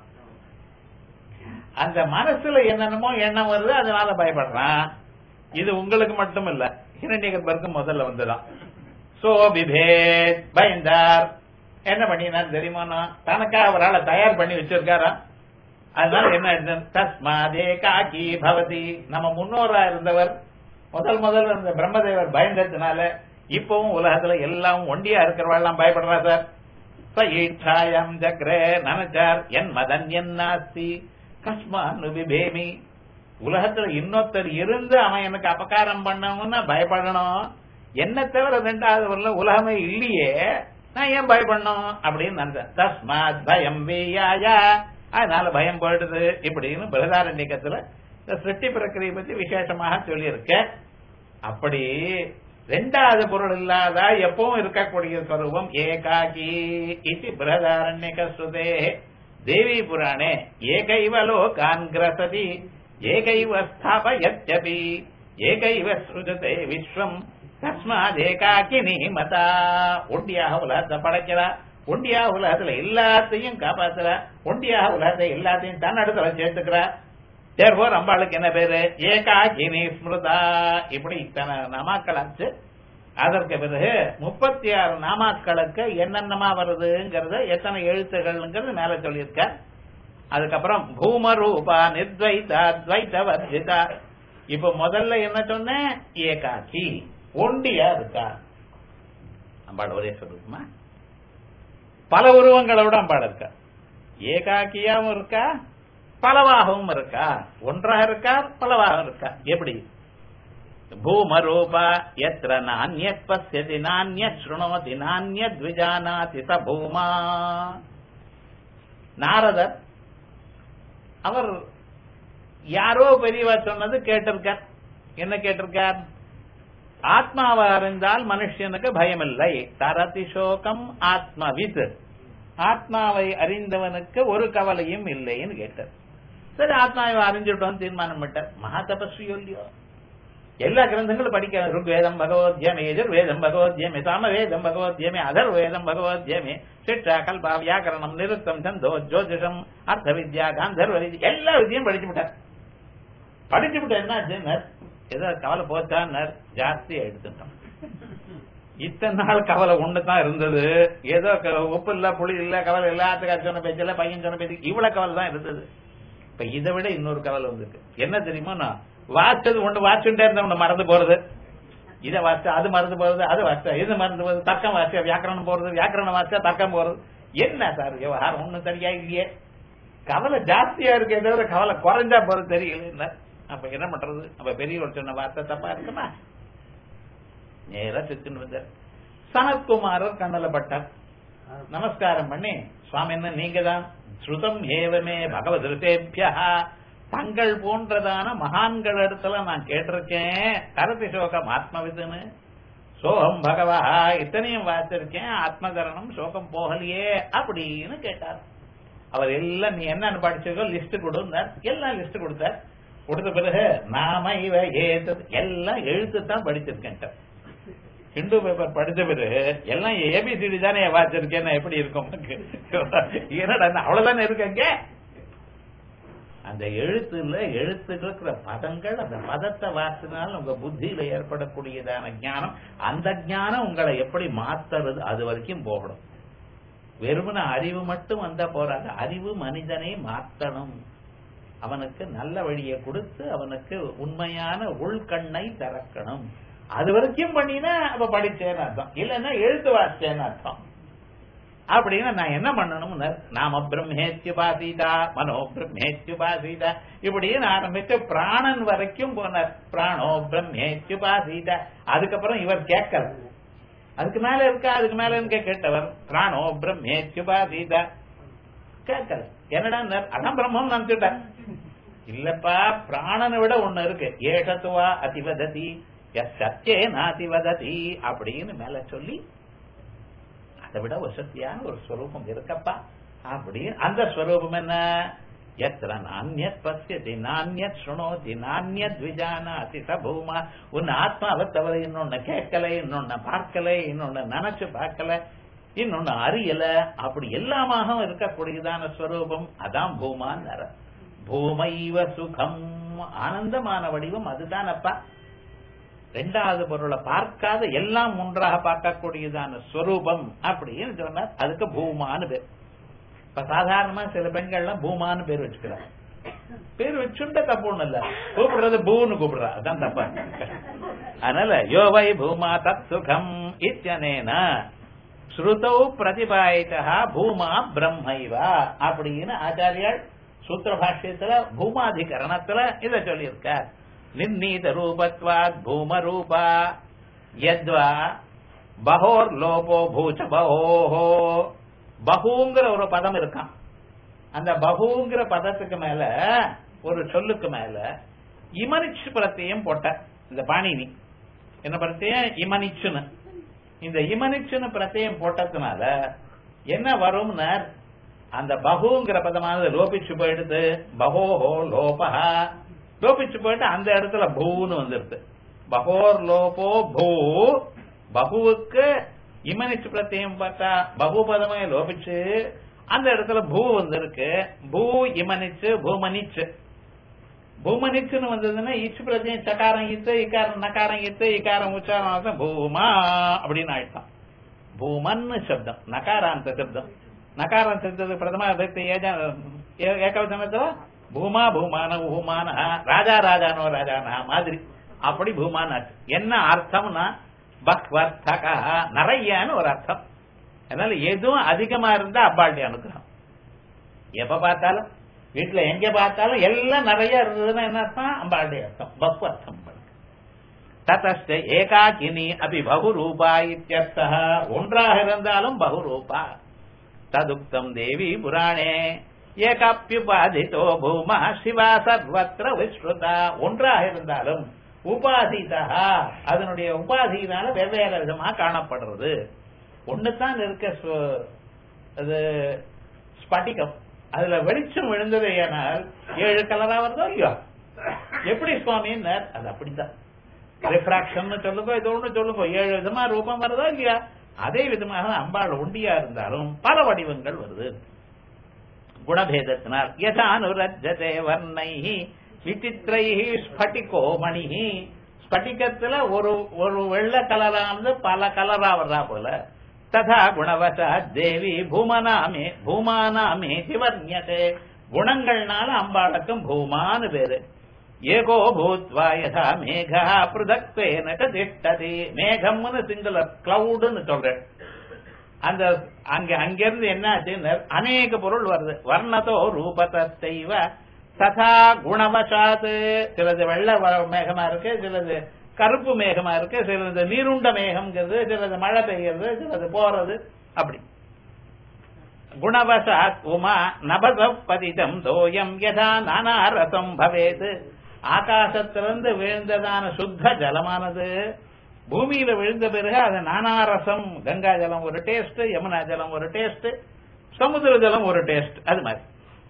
அந்த மனசுல என்னென்னமோ எண்ணம் வருது அதனால பயப்படுறான் இது உங்களுக்கு மட்டும் இல்ல ஹிரண்யகர்பருக்கு முதல்ல வந்துதான் சோ விபேத் பயந்தார் என்ன பண்ணினார் தெரியுமா தனக்காக ஒரு ஆளை தயார் பண்ணி வச்சிருக்காரா அதனால என்ன ஆயிடுச்சு? தஸ்மாதே காக்கி பவதி நம்ம முன்னோரா இருந்தவர் முதல் முதல்ல இருந்த பிரம்மதேவர் பயந்ததுனால இப்பவும் உலகத்துல எல்லாம் ஒண்டியா இருக்கிறவாள்லாம் பயப்படுறா சார் ச ஈட்சாயம் ஜக்ரே நனச்சார் என் மதன் என் நாஸ்தி கஸ்மான் விபேமி உலகத்துல இன்னொருத்தர் இருந்து அவன் எனக்கு அபகாரம் பண்ணணும்னா பயப்படணும் என்ன தவிர ரெண்டாவது வரல உலகமே இல்லையே நான் ஏன் பயப்படணும் அப்படின்னு நினைச்சேன் தஸ்மாத் பயம் வீயாயா அதனால பயம் போயிடுது இப்படின்னு பிரதாரண்யக்கத்துல இந்த சிருஷ்டி பிரக்கிரியை பத்தி விசேஷமாக சொல்லியிருக்கேன் அப்படி ரெண்டாவது பொருள் இல்லாத எப்பவும் இருக்கக்கூடிய ஸ்வரூபம் ஏகாகி இது பிரதாரண்யக ஸ்ருதே தேவி புராணே ஏகைவ லோகான் கிரசதி ஏகைவ ஸ்தாபயத்யபி ஏகைவ ஸ்ருஜதே விஸ்வம் தஸ்மாத் ஏகாக்கினி மதா ஒண்டியாக உலகத்தை படைக்கிறா ஒண்டியாக உலகத்துல எல்லாத்தையும் காப்பாத்துறா ஒண்டியாக உலகத்தை எல்லாத்தையும் தன் இடத்துல சேர்த்துக்கிறா தேர்வோர் அம்பாளுக்கு என்ன பேரு ஏகாகினி ஸ்மிருதா இப்படி இத்தனை நாமாக்கள் ஆச்சு அதற்கு பிறகு முப்பத்தி ஆறு நாமாக்களுக்கு என்னென்னமா வருதுங்கிறத எத்தனை எழுத்துகள்ங்கிறது மேல சொல்லியிருக்க அதுக்கப்புறம் பூமரூபா நிர்வைதா துவைத வர்ஜிதா இப்ப முதல்ல என்ன சொன்னேன் ஏகாக்கி ஒண்டியா இருக்கா அம்பாள் ஒரே சொல்லுமா பல உருவங்களோட அம்பாள் இருக்கா ஏகாக்கியாவும் இருக்கா பலவாகவும் இருக்கா ஒன்றாக இருக்கா பலவாகவும் இருக்கா எப்படி பூமரூபா எத்திர நானியத் பசியதி நானியத் ஸ்ருணோதி நானியத் விஜானாதி ச பூமா நாரதர் அவர் யாரோ பெரியவா சொன்னது கேட்டிருக்கார் என்ன கேட்டிருக்கார் ஆத்மாவை அறிந்தால் மனுஷனுக்கு பயமில்லை தரதி சோகம் ஆத்மவித் ஆத்மாவை அறிந்தவனுக்கு ஒரு கவலையும் இல்லைன்னு கேட்டார் சரி ஆத்மாவை அறிஞ்சிட்டோம் தீர்மானம் பண்ணிட்டார் மகா தபஸ்வி இல்லையோ எல்லா கிரந்தங்களும் படிக்க ருக்வேதம் பகவத்யமே எஜுர்வேதம் பகவத்யமே சாமவேதம் பகவத்யமே அதர்வேதம் பகவத்யமே சிக்ஷா கல்பா வியாக்கரணம் நிருத்தம் சந்தோ ஜோதிஷம் அர்த்த வித்யா காந்தர்வ வித்யா எல்லா வித்தியும் படிச்சு விட்டார் படிச்சு விட்டு என்ன ஏதோ கவலை போச்சான்னர் ஜாஸ்தியா எடுத்துட்டோம் இத்தனை நாள் கவலை ஒண்ணுதான் இருந்தது ஏதோ க- உப்பு இல்ல புளி இல்ல கவலை இல்ல ஆத்துக்கார சொன்ன பேச்சு இல்ல பையன் சொன்ன பேச்சு இவ்வளவு கவலை தான் இருந்தது இப்ப இதை விட இன்னொரு கவலை வந்திருக்கு என்ன தெரியுமா நான் வாச்சது ஒண்ணு வாச்சுட்டே இருந்த ஒண்ணு மறந்து போறது இதை வாச்சா அது மறந்து போறது அது வாச்சா இது மறந்து போறது தர்க்கம் வாச்சா வியாக்கரணம் போறது வியாக்கரணம் வாச்சா தர்க்கம் போறது என்ன சார் விவகாரம் ஒண்ணும் சரியா இல்லையே கவலை ஜாஸ்தியா இருக்கே தவிர கவலை குறைஞ்சா போறது தெரியல என்ன அப்ப என்ன பண்றது அப்ப பெரியவர் சொன்ன வார்த்தை தப்பா இருக்குமா நேரா சித்துன்னு வந்தார் சனத்குமாரர் கண்ணல பட்டார் நமஸ்காரம் பண்ணி சுவாமி என்ன நீங்க தான் ஸ்ருதம் ஏவமே பகவத் ரிதேபியா தங்கள் போன்றதான மகான்கள் இடத்துல நான் கேட்டிருக்கேன் கரதி சோகம் ஆத்மவிதுன்னு சோகம் பகவா இத்தனையும் வாசிருக்கேன் ஆத்மகரணம் சோகம் போகலையே அப்படின்னு கேட்டார் அவர் எல்லாம் நீ என்னன்னு படிச்சிருக்கோ லிஸ்ட் கொடுந்தார் எல்லாம் லிஸ்ட் கொடுத்தார் கொடுத்த பிறகு நாம இவ ஏது எல்லாம் எழுத்து தான் படிச்சிருக்கேன் ஹிந்து பேப்பர் படிச்ச பிறகு எல்லாம் ஏபிசிடி தானே வாசிருக்கேன் எப்படி இருக்கும் உனக்கு? என்னடா நான் அவ்வளவுதானே இருக்கேங்க அந்த எழுத்துல எழுத்துக்கு இருக்கிற பதங்கள் அந்த பதத்தை வாசினால் உங்க புத்தியில ஏற்படக்கூடியதான ஞானம் அந்த ஞானம் உங்களை எப்படி மாத்துறது அது வரைக்கும் போகணும் வெறுமன அறிவு மட்டும் வந்தா போறாது அறிவு மனிதனை மாத்தணும் அவனுக்கு நல்ல வழியை கொடுத்து அவனுக்கு உண்மையான உள்கண்ணை திறக்கணும் அது வரைக்கும் பண்ணினா அப்ப படிச்சேன்னு அர்த்தம் இல்லைன்னா எழுத்து வாசிச்சேன்னு அர்த்தம் அப்படின்னு நான் என்ன பண்ணணும் நாம பிரம்மேத்யுபாசீதா மனோ பிரம்மேத்யுபாசீதா இப்படின்னு ஆரம்பிச்சு பிராணன் வரைக்கும் போனார் பிராணோ பிரம்மேத்யுபாசீதா அதுக்கப்புறம் இவர் கேட்கல அதுக்கு மேல இருக்கா அதுக்கு மேல இருக்க கேட்டவர் பிராணோ பிரம்மேத்யுபாசீதா கேட்கல என்னடா அதான் பிரம்மம் நினைச்சுட்டார் இல்லப்பா பிராணனை விட ஒண்ணு இருக்கு ஏஷத்துவா அதிவததி எஸ் சத்தியே நாதிவததி அப்படின்னு மேல சொல்லி அதை விட வசதியான ஒரு ஸ்வரூபம் இருக்கப்பா அப்படின்னு அந்த ஸ்வரூபம் என்ன எத்திர நானியத் பசியதி நானியத் சுணோதி நானியத் விஜானாதி சபூமா உன் ஆத்மாவை தவிர இன்னொன்னு கேட்கல இன்னொன்னு பார்க்கல இன்னொன்னு நினைச்சு பார்க்கல இன்னொன்னு அறியல அப்படி எல்லாமாக இருக்கக்கூடியதான ஸ்வரூபம் அதான் பூமான் பூமைவ சுகம் ஆனந்தமான வடிவம் அதுதானப்பா ரெண்டாவது பொருளை பார்க்காத எல்லாம் ஒன்றாக பார்க்கக்கூடியதான ஸ்வரூபம் அப்படின்னு சொன்னார் அதுக்கு பூமான்னு பேர் இப்ப சாதாரணமா சில பெண்கள்லாம் பூமான்னு பேர் வச்சுக்கிறாங்க பேர் வச்சுண்ட தப்பு ஒண்ணு இல்ல கூப்பிடுறது பூன்னு கூப்பிடுறா அதான் தப்பா அதனால யோவை பூமா தத் சுகம் இத்தியனேன ஸ்ருதௌ பிரதிபாயிதா பூமா பிரம்மைவா அப்படின்னு ஆச்சாரியால் சூத்திர பாஷ்யத்துல பூமாதிகரணத்துல இத சொல்லியிருக்கார் நிர்ணீத ரூபத்வாத் பூம ரூபா யத்வா பகோர் லோபோ பூச்ச பகோஹோ பகுங்கிற ஒரு பதம் இருக்கான் அந்த பகுங்கிற பதத்துக்கு மேல ஒரு சொல்லுக்கு மேல இமனிச்சு பிரத்தியம் போட்ட இந்த பாணினி என்ன பிரத்தியம் இமனிச்சுன்னு இந்த இமனிச்சுன்னு பிரத்தியம் போட்டதுனால என்ன வரும்னா அந்த பகுங்கிற பதமானது லோபிச்சு போயிடுது பகோஹோ லோபஹா லோபிச்சு போயிட்டு அந்த இடத்துல பூன்னு வந்துருது பகோர் லோபோ பூ பகுவுக்கு இமனிச்சு பிரத்தியம் பார்த்தா பகு பதமே லோபிச்சு அந்த இடத்துல பூ வந்திருக்கு பூ இமனிச்சு பூமனிச்சு பூமனிச்சுன்னு வந்ததுன்னா இச்சு பிரத்தியம் சகாரம் இத்து இக்காரம் நகாரம் இத்து இக்காரம் உச்சாரம் பூமா அப்படின்னு ஆயிட்டான் பூமன்னு சப்தம் நகாராந்த சப்தம் நகாராந்த சப்தத்துக்கு பிரதமா ஏகவசனத்துல பூமா பூமான பூமான ராஜா ராஜானோ ராஜானா மாதிரி அப்படி பூமான் ஆச்சு என்ன அர்த்தம்னா பக்வர்த்தகா நிறையன்னு ஒரு அர்த்தம் அதனால எதுவும் அதிகமா இருந்தா அப்பாளுடைய அனுகிரகம் எப்ப பார்த்தாலும் வீட்டுல எங்க பார்த்தாலும் எல்லாம் நிறைய இருந்ததுன்னா என்ன அர்த்தம் அம்பாளுடைய அர்த்தம் பக்வர்த்தம் ததஸ்ட ஏகாக்கினி அபி பகுரூபா இத்தியர்த்தா ஒன்றாக இருந்தாலும் பகுரூபா ததுக்தம் தேவி புராணே ஏகாப்பியுபாதித்தோ பூமா சிவா சர்வத்திர விஸ்ருதா ஒன்றாக இருந்தாலும் உபாதிதா அதனுடைய உபாதியினால வெவ்வேறு விதமா காணப்படுறது ஒண்ணுதான் இருக்க சு- அது ஸ்பட்டிகம் அதுல வெளிச்சம் விழுந்தது ஏனால் ஏழு கலரா வருதோ இல்லையோ எப்படி சுவாமின்னார் அது அப்படித்தான் ரிஃப்ராக்ஷன் சொல்லுங்க இது ஒண்ணு சொல்லுங்க ஏழு விதமா ரூபம் வருதா இல்லையா அதே விதமாக அம்பாள் ஒண்டியா இருந்தாலும் பல வடிவங்கள் வருது குணபேதத்தினால் யதானுரஜதே வர்ணை விசித்திரை ஸ்பட்டிகோ மணி ஸ்பட்டிகத்துல ஒரு ஒரு வெள்ளை கலரானது பல கலரா வர்றா போல ததா குணவசா தேவி பூமனாமே பூமானாமே சிவர்ணியதே குணங்கள்னால அம்பாளுக்கும் பூமான்னு பேரு ஏகோ பூத்வா யதா மேகா பிருதக்வேன திஷ்டதி மேகம்னு சிங்குலர் கிளவுடுன்னு சொல்றேன் அந்த அங்க அங்கிருந்து என்ன ஆச்சுன்னு அநேக பொருள் வருது வர்ணதோ ரூபத்தைவ ததா குணவசாத் சிலது வெள்ளை வ- மேகமா இருக்கு சிலது கருப்பு மேகமா இருக்கு சிலது நீருண்ட மேகம்ங்கிறது சிலது மழை பெய்யறது சிலது போறது அப்படி குணவசாத் உமா நபத பதிதம் தோயம் யதா நானாரசம் பவேத் ஆகாசத்திலிருந்து விழுந்ததான சுத்த ஜலமானது பூமியில விழுந்த பிறகு அது நானாரசம் கங்கா ஜலம் ஒரு டேஸ்ட் யமுனா ஜலம் ஒரு டேஸ்ட் சமுத்திர ஜலம் ஒரு டேஸ்ட் அது மாதிரி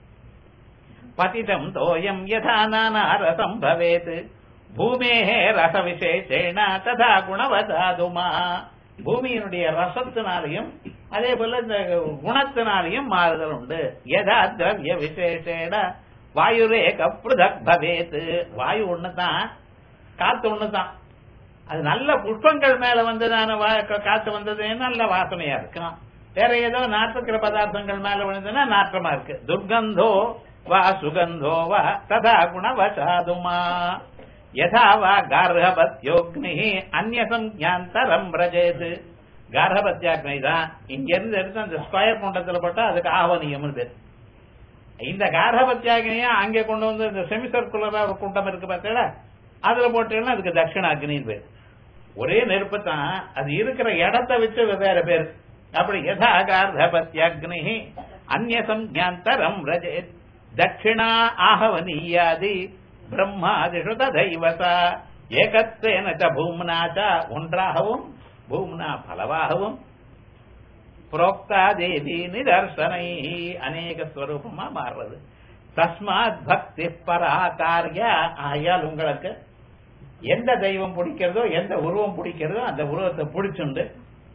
பதிதம் தோயம் யதா நானாரசம் பவேத் பூமேஹே ரச விசேஷேண ததா குணவசாதுமா பூமியினுடைய ரசத்தினாலையும் அதே போல இந்த குணத்தினாலையும் மாறுதல் உண்டு யதா திரவிய விசேஷேண வாயுரேக பிருதக் பவேத் வாயு ஒண்ணுதான் காத்து ஒண்ணுதான் அது நல்ல புஷ்பங்கள் மேல வந்ததான வா- காத்து வந்தது நல்ல வாசனையா இருக்கும் வேற ஏதோ நாட்டுக்கிற பதார்த்தங்கள் மேல விழுந்ததுன்னா நாற்றமா இருக்கு துர்கந்தோ வா சுகந்தோ வா ததா குணவசாதுமா யதா வா கார்ஹபத்யோக்னி அந்நசம்யாந்தரம் பிரஜேது கார்ஹபத்யாக்னி தான் இங்க இருந்து எடுத்து அந்த ஸ்கொயர் குண்டத்துல போட்டா அதுக்கு ஆவணியம்னு பேர் இந்த கார்ஹபத்யாகினியா அங்கே கொண்டு வந்து இந்த செமி சர்க்குலரா ஒரு குண்டம் இருக்கு பார்த்தீங்களா அதுல போட்டீங்கன்னா அதுக்கு தட்சிணாக்னின்னு பேர் ஒரே நெருப்பு தான் அது இருக்கிற இடத்தை வச்சு வேற பேர் அப்படி யதா கார்ஹபத்யாக்னி அந்நசம் ஞாந்தரம் ரஜேத் தட்சிணா ஆகவனீயாதி பிரம்மாதிஷு ததைவசா ஏகத்தேன ச பூம்னா ச ஒன்றாகவும் பூம்னா பலவாகவும் புரோக்தா தேவி நிதர்சனை அநேக ஸ்வரூபமா மாறுறது தஸ்மாத் பக்தி பரா காரிய ஆயால் உங்களுக்கு எந்த தெய்வம் பிடிக்கிறதோ எந்த உருவம் பிடிக்கிறதோ அந்த உருவத்தை பிடிச்சுண்டு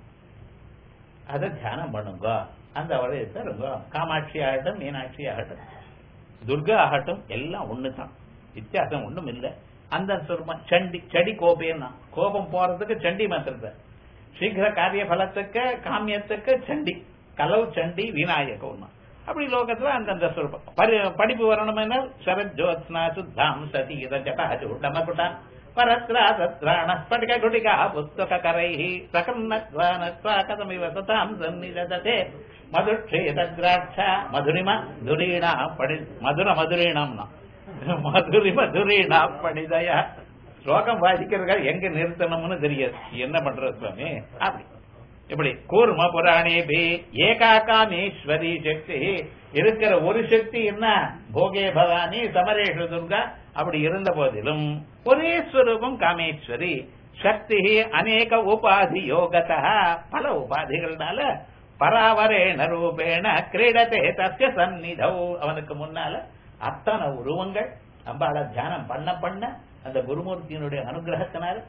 அதை தியானம் பண்ணுங்க அந்த வழியத்தை இருங்க காமாட்சி ஆகட்டும் மீனாட்சி ஆகட்டும் துர்கா ஆகட்டும் எல்லாம் ஒண்ணுதான் வித்தியாசம் ஒண்ணும் இல்ல அந்த சொருபம் சண்டி செடி கோபேன்னா கோபம் போறதுக்கு சண்டி மாத்திரத்தை சீக்கிர காரிய பலத்துக்கு காமியத்துக்கு சண்டி கலவு சண்டி விநாயகம் அப்படி லோகத்துல அந்தந்த சொருபம் பரி- படிப்பு வரணும்னா சரத் ஜோத்ஸ்னா சுத்தாம் சதி ஜட்டா சூட்டமகுட்டா பரத்ரா தத்ராண ஸ்படிக குடிகா புஸ்தக கரை சகர்ணத்வா கதமிவ சதாம் சந்நிததே மதுட்சேத திராட்ச மதுரிம துரீணா படி மதுர மதுரீணம்னா மதுரி மதுரீணா படிதயா ஸ்லோகம் வாசிக்கிறதுக்காக எங்க நிறுத்தணும்னு தெரியாது என்ன பண்றது சுவாமி அப்படி இப்படி கூர்ம புராணேபி ஏகாகாமேஸ்வரி சக்தி இருக்கிற ஒரு சக்தி என்ன போகே பவானி சமரேஷு துர்கா அப்படி இருந்த போதிலும் ஒரே ஸ்வரூபம் காமேஸ்வரி சக்தி அநேக உபாதி யோகதா பல உபாதிகள்னால பராவரேண ரூபேண கிரீடத்தே தஸ்ய சந்நிதௌ அவனுக்கு முன்னால அத்தனை உருவங்கள் அம்பாள தியானம் பண்ண பண்ண அந்த குருமூர்த்தியினுடைய அனுகிரகத்தினால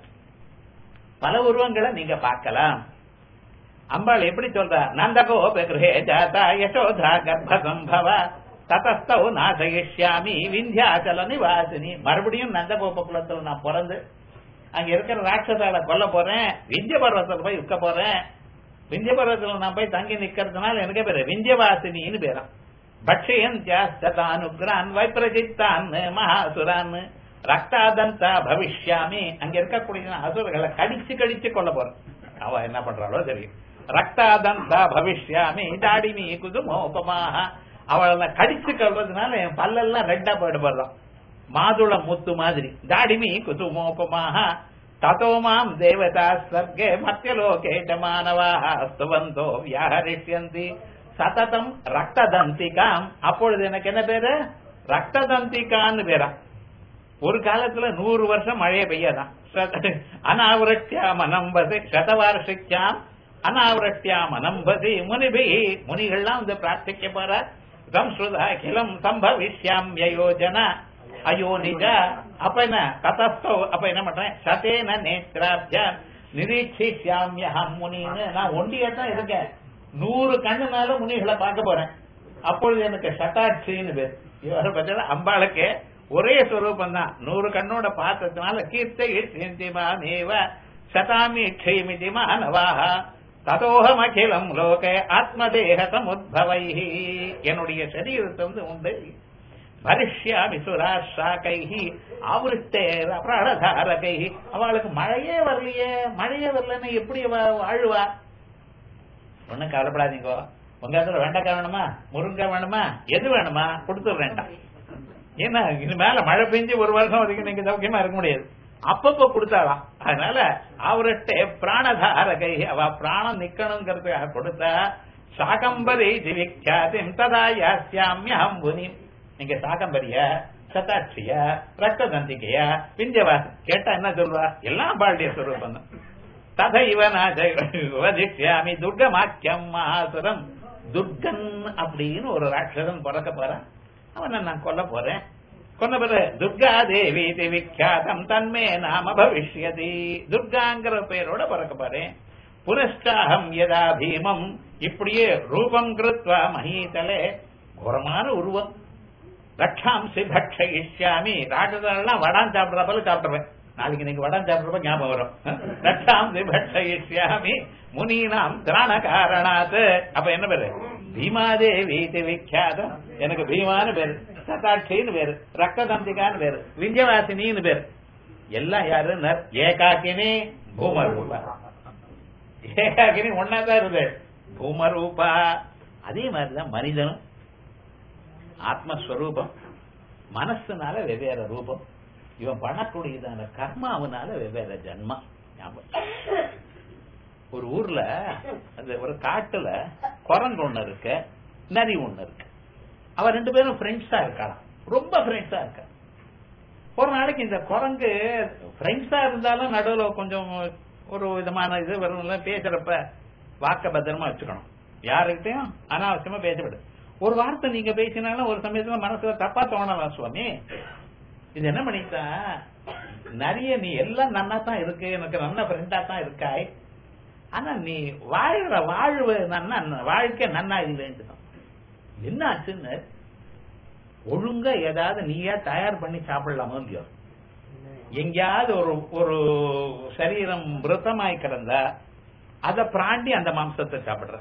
பல உருவங்களை நீங்க பார்க்கலாம் அம்பாள் எப்படி சொல்றா நந்தகோப கிரகே ஜாதா யசோதா கர்ப்ப சம்பவ ததஸ்தௌ நாசயிஷ்யாமி விந்தியாச்சல நிவாசினி மறுபடியும் நந்தகோப குலத்துல நான் பிறந்து அங்க இருக்கிற ராட்சசால கொல்ல போறேன் விந்திய பர்வத்தில் போய் உட்க போறேன் விந்திய பர்வத்தில் நான் போய் தங்கி நிக்கிறதுனால எனக்கு பேரு விந்தியவாசினின்னு பேரான் பட்சயந்தியாஸ்தானுகிரான் வைப்ரஜித்தான் மகாசுரான் ரக்தாதந்தா பவிஷ்யாமி அங்க இருக்கக்கூடிய அசுரர்களை கடிச்சு கடிச்சு கொல்ல போறேன் அவ என்ன பண்றாளோ தெரியும் ரக்தாதந்தா பவிஷ்யாமி தாடிமி குதுமோபமாக அவளை கடிச்சு கொள்றதுனால என் பல்லெல்லாம் ரெட்டா போயிட்டு போடுறான் மாதுள முத்து மாதிரி தாடிமி குசுமோபமாக ததோமாம் தேவதா சர்க்கே மத்தியலோகே ச மானவாக ஸ்துவந்தோ வியாஹரிஷ்யந்தி சததம் ரக்ததந்திகாம் அப்பொழுது எனக்கு என்ன பேரு ரக்ததந்திகான்னு பேரா ஒரு காலத்துல நூறு வருஷம் மழையே பெய்யாதான் அனாவரட்யாம் அனம்பசி சதவார்ஷிக்காம் அனாவரட்யாம் அனம்பசி முனிபி முனிகள்லாம் வந்து பிரார்த்திக்க போற சம்ஸ்ருத அகிலம் சம்பவிஷ்யாம் யோஜனா ஐயோ நிஜ அப்ப என்ன ததஸ்தோ அப்ப என்ன பண்றேன் சதேன நேத்ராப்ஜ நிரீட்சிஷ்யாமியகம் முனின்னு நான் ஒண்டியா தான் இருக்கேன் நூறு கண்ணு மேல முனிகளை பார்க்க போறேன் அப்பொழுது எனக்கு சட்டாட்சின்னு பேர் இவரை பத்தில அம்பாளுக்கு ஒரே ஸ்வரூபம் தான் நூறு கண்ணோட பார்த்ததுனால கீர்த்திமானேவ சதாமி க்ஷயமிதி மாணவாக ததோகம் அகிலம் லோக ஆத்மதேக சமுத்பவை என்னுடைய சரீரத்தை வந்து உண்டு பரிஷ்யாமி சுராஷாக்கை ஆவருத்தேர பிராணதாரகை அவளுக்கு மழையே வரலையே மழையே வரலன்னு எப்படி அவ வாழுவா ஒண்ணும் கவலைப்படாதீங்க உங்க இடத்துல வெண்டைக்காய் வேணுமா முருங்கைக்காய் வேணுமா எது வேணுமா கொடுத்துடுறேன்டா ஏன்னா இது மேல மழை பெஞ்சு ஒரு வருஷம் வரைக்கும் நீங்க சௌக்கியமா இருக்க முடியாது அப்பப்ப கொடுத்தாலாம் அதனால அவர்கிட்ட பிராணதாரகை அவ பிராணம் நிக்கணுங்கிறதுக்காக கொடுத்தா சாகம்பரி ஜிவிக்யாதிம் ததா யாஸ்யாமியம் புனி நீங்க சாகம்பரிய சதாட்சிய ரத்ததந்திகைய பிஞ்சவாசி கேட்டா என்ன சொல்வா எல்லாம் பாண்டிய ஸ்வரூபம் தான் ததைவ நாஜிஷ்யாமி துர்கமாக்கியம் மகாசுரம் துர்கன் அப்படின்னு ஒரு ராட்சசன் பிறக்க போறான் அவனை நான் கொல்ல போறேன் கொன்ன பிறகு துர்கா தேவி விக்யாதம் தன்மே நாம பவிஷ்யதி துர்காங்கிற பெயரோட பிறக்க போறேன் புனஷ்டாகம் யதா பீமம் இப்படியே ரூபம் கிருத்வா மகீதலே கோரமான உருவம் ரட்சாம்சி பக்ஷயிஷ்யாமி ராட்சதெல்லாம் வடான் சாப்பிடுற போல சாப்பிடுவேன் நாளைக்கு நீங்க வடம் சாப்பிடுறப்ப ஞாபகம் வரும் ரட்சாம்சி பக்ஷயிஷ்யாமி முனீனாம் திராண காரணாத் அப்ப என்ன பேரு பீமாதேவி விக்யாதம் எனக்கு பீமான்னு பேரு சதாட்சின்னு பேரு ரக்கதந்திகான்னு பேரு விஞ்சவாசினின்னு பேரு எல்லாம் யாரு நர் ஏகாக்கினி பூமரூபா ஏகாக்கினி ஒன்னாதான் இருக்கு பூமரூபா அதே மாதிரிதான் மனிதனும் ஆத்மஸ்வரூபம் மனசுனால வெவ்வேறு ரூபம் இவன் பண்ணக்கூடியதான கர்மாவனால வெவ்வேறு ஜன்மா ஞாபகம் ஒரு ஊர்ல அந்த ஒரு காட்டுல குரங்கு ஒண்ணு இருக்கு நரி ஒண்ணு இருக்கு அவ ரெண்டு பேரும் ஃப்ரெண்ட்ஸா இருக்கலாம் ரொம்ப ஃப்ரெண்ட்ஸா இருக்க ஒரு நாளைக்கு இந்த குரங்கு ஃப்ரெண்ட்ஸா இருந்தாலும் நடுவுல கொஞ்சம் ஒரு விதமான இது வரும் பேசுறப்ப வாக்க பத்திரமா வச்சுக்கணும் யாருக்கிட்டையும் அனாவசியமா பேசப்படு ஒரு வார்த்தை நீங்க பேசினாலும் ஒரு சமயத்துல மனசுல தப்பா தோணலாம் சுவாமி இது என்ன பண்ணிட்டா நிறைய நீ எல்லாம் நன்னா தான் இருக்கு எனக்கு நல்ல ஃப்ரெண்டா தான் இருக்காய் ஆனா நீ வாழ்ற வாழ்வு நன்னா வாழ்க்கை நன்னா இல்லைன்னு என்ன ஆச்சுன்னு ஒழுங்கா ஏதாவது நீயா தயார் பண்ணி சாப்பிடலாமோ இல்லையோ எங்கேயாவது ஒரு ஒரு சரீரம் விரதமாய் கிடந்தா அதை பிராண்டி அந்த மாம்சத்தை சாப்பிடுற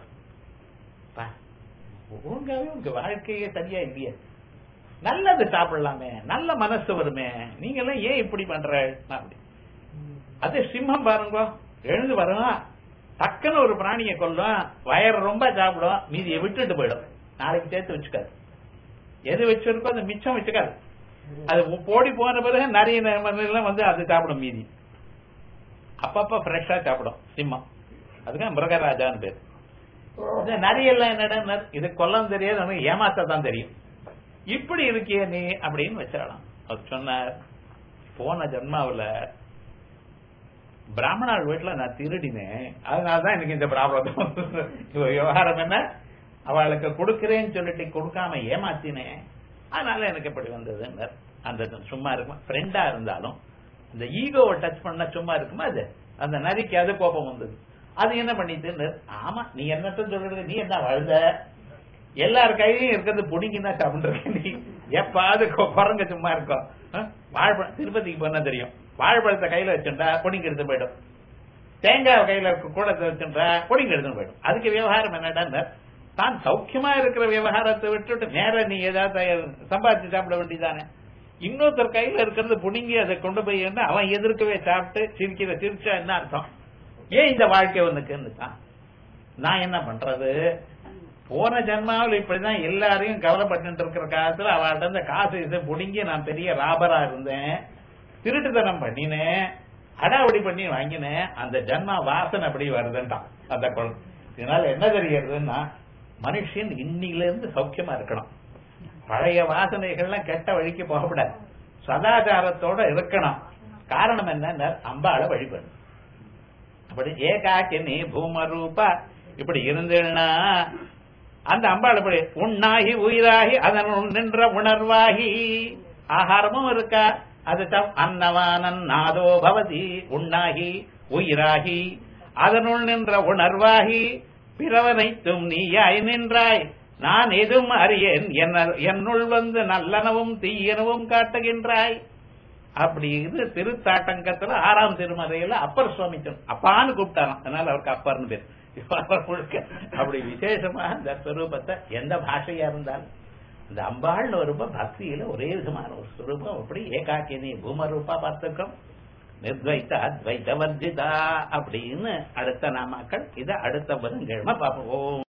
ஒழுங்காவே உங்க வாழ்க்கையே சரியா இல்லையே நல்லது சாப்பிடலாமே நல்ல மனசு வருமே நீங்க எல்லாம் ஏன் இப்படி பண்ற அப்படி அது சிம்மம் பாருங்க எழுந்து வரும் டக்குன்னு ஒரு பிராணியை கொல்லும் வயர் ரொம்ப சாப்பிடும் மீதியை விட்டுட்டு போயிடும் நாளைக்கு சேர்த்து வச்சுக்காது எது வச்சிருக்கோ அது மிச்சம் வச்சுக்காது அது போடி போன பிறகு நிறைய எல்லாம் வந்து அது சாப்பிடும் மீதி அப்பப்ப ஃப்ரெஷ்ஷா சாப்பிடும் சிம்மம் அதுக்கு மிருகராஜான்னு பேர் இந்த நரியெல்லாம் என்னடா இது கொல்லம் தெரியாது நமக்கு ஏமாத்த தான் தெரியும் இப்படி இருக்கிய நீ அப்படின்னு வச்சாலாம் அவர் சொன்னார் போன ஜென்மாவில் பிராமணாள் வீட்டுல நான் திருடினேன் அதனாலதான் எனக்கு இந்த ப்ராப்ளம் விவகாரம் என்ன அவளுக்கு கொடுக்கிறேன்னு சொல்லிட்டு கொடுக்காம ஏமாத்தினேன் அதனால எனக்கு இப்படி வந்தது அந்த சும்மா இருக்குமா ஃப்ரெண்டா இருந்தாலும் இந்த ஈகோவை டச் பண்ண சும்மா இருக்குமா அது அந்த நரிக்கு அது கோபம் வந்தது அது என்ன பண்ணிட்டு ஆமா நீ என்னத்த சொல்றது நீ என்ன வாழ்ந்த எல்லார் கையிலையும் இருக்கிறது புடிங்கினா சாப்பிட்டு நீ எப்பாவது குரங்க சும்மா இருக்கும் வாழைப்பழம் திருப்பதிக்கு போனா தெரியும் வாழைப்பழத்தை கையில வச்சுட்டா பொடிங்க எடுத்து போயிடும் தேங்காய் கையில கூட வச்சுட்டா பொடிங்க எடுத்து போயிடும் அதுக்கு விவகாரம் என்னடா தான் சௌக்கியமா இருக்கிற விவகாரத்தை விட்டுட்டு நேர நீ ஏதாவது சம்பாதிச்சு சாப்பிட வேண்டியதானே இன்னொருத்தர் கையில இருக்கிறது புடுங்கி அதை கொண்டு போய் அவன் எதிர்க்கவே சாப்பிட்டு சிரிக்கிற சிரிச்சா என்ன அர்த்தம் ஏன் இந்த வாழ்க்கை உனக்குன்னு தான் நான் என்ன பண்றது போன ஜென்மாவில் இப்படிதான் எல்லாரையும் கவலைப்பட்டு இருக்கிற காலத்துல அவள்கிட்ட இந்த காசு இதை புடுங்கி நான் பெரிய ராபரா இருந்தேன் திருட்டுத்தனம் பண்ணினேன் அடாவடி பண்ணி வாங்கினேன் அந்த ஜென்மா வாசனை அப்படி வருதுன்றான் அந்த குழந்தை இதனால என்ன தெரிகிறதுன்னா மனுஷன் இன்னில இருந்து சௌக்கியமா இருக்கணும் பழைய வாசனைகள்லாம் கெட்ட வழிக்கு போகக்கூடாது சதாச்சாரத்தோட இருக்கணும் காரணம் என்ன அம்பாளை வழிபடும் அப்படி ஏகாக்கினி பூமரூபா இப்படி இருந்தேன்னா அந்த அம்பாள் இப்படி உண்ணாகி உயிராகி அதனுள் நின்ற உணர்வாகி ஆகாரமும் இருக்கா அது தம் அன்னவானன் நாதோ பவதி உண்ணாகி உயிராகி அதனுள் நின்ற உணர்வாகி பிறவனைத்தும் நீயாய் நின்றாய் நான் எதுவும் அறியேன் என்ன- என்னுள் வந்து நல்லனவும் தீயனவும் காட்டுகின்றாய் அப்படி இது திருத்தாட்டங்கத்துல ஆறாம் திருமறையில அப்பர் சுவாமி சொன்ன- அப்பான்னு கூப்பிட்டாராம் அதனால அவருக்கு அப்பர்னு பேர் இப்ப அவர் முழுக்க அப்படி விசேஷமா இந்த ஸ்வரூபத்தை எந்த பாஷையா இருந்தாலும் இந்த அம்பாள்னு வரும்போது பக்தியில ஒரே விதமான ஒரு ஸ்வரூபம் அப்படி ஏகாக்கினி பூமரூபா பார்த்துக்கோம் நிர்வைத்த அத்வைத வர்ஜிதா அப்படின்னு அடுத்த நாமாக்கள் இதை அடுத்த புதன்கிழமை பார்ப்போம் ஓம்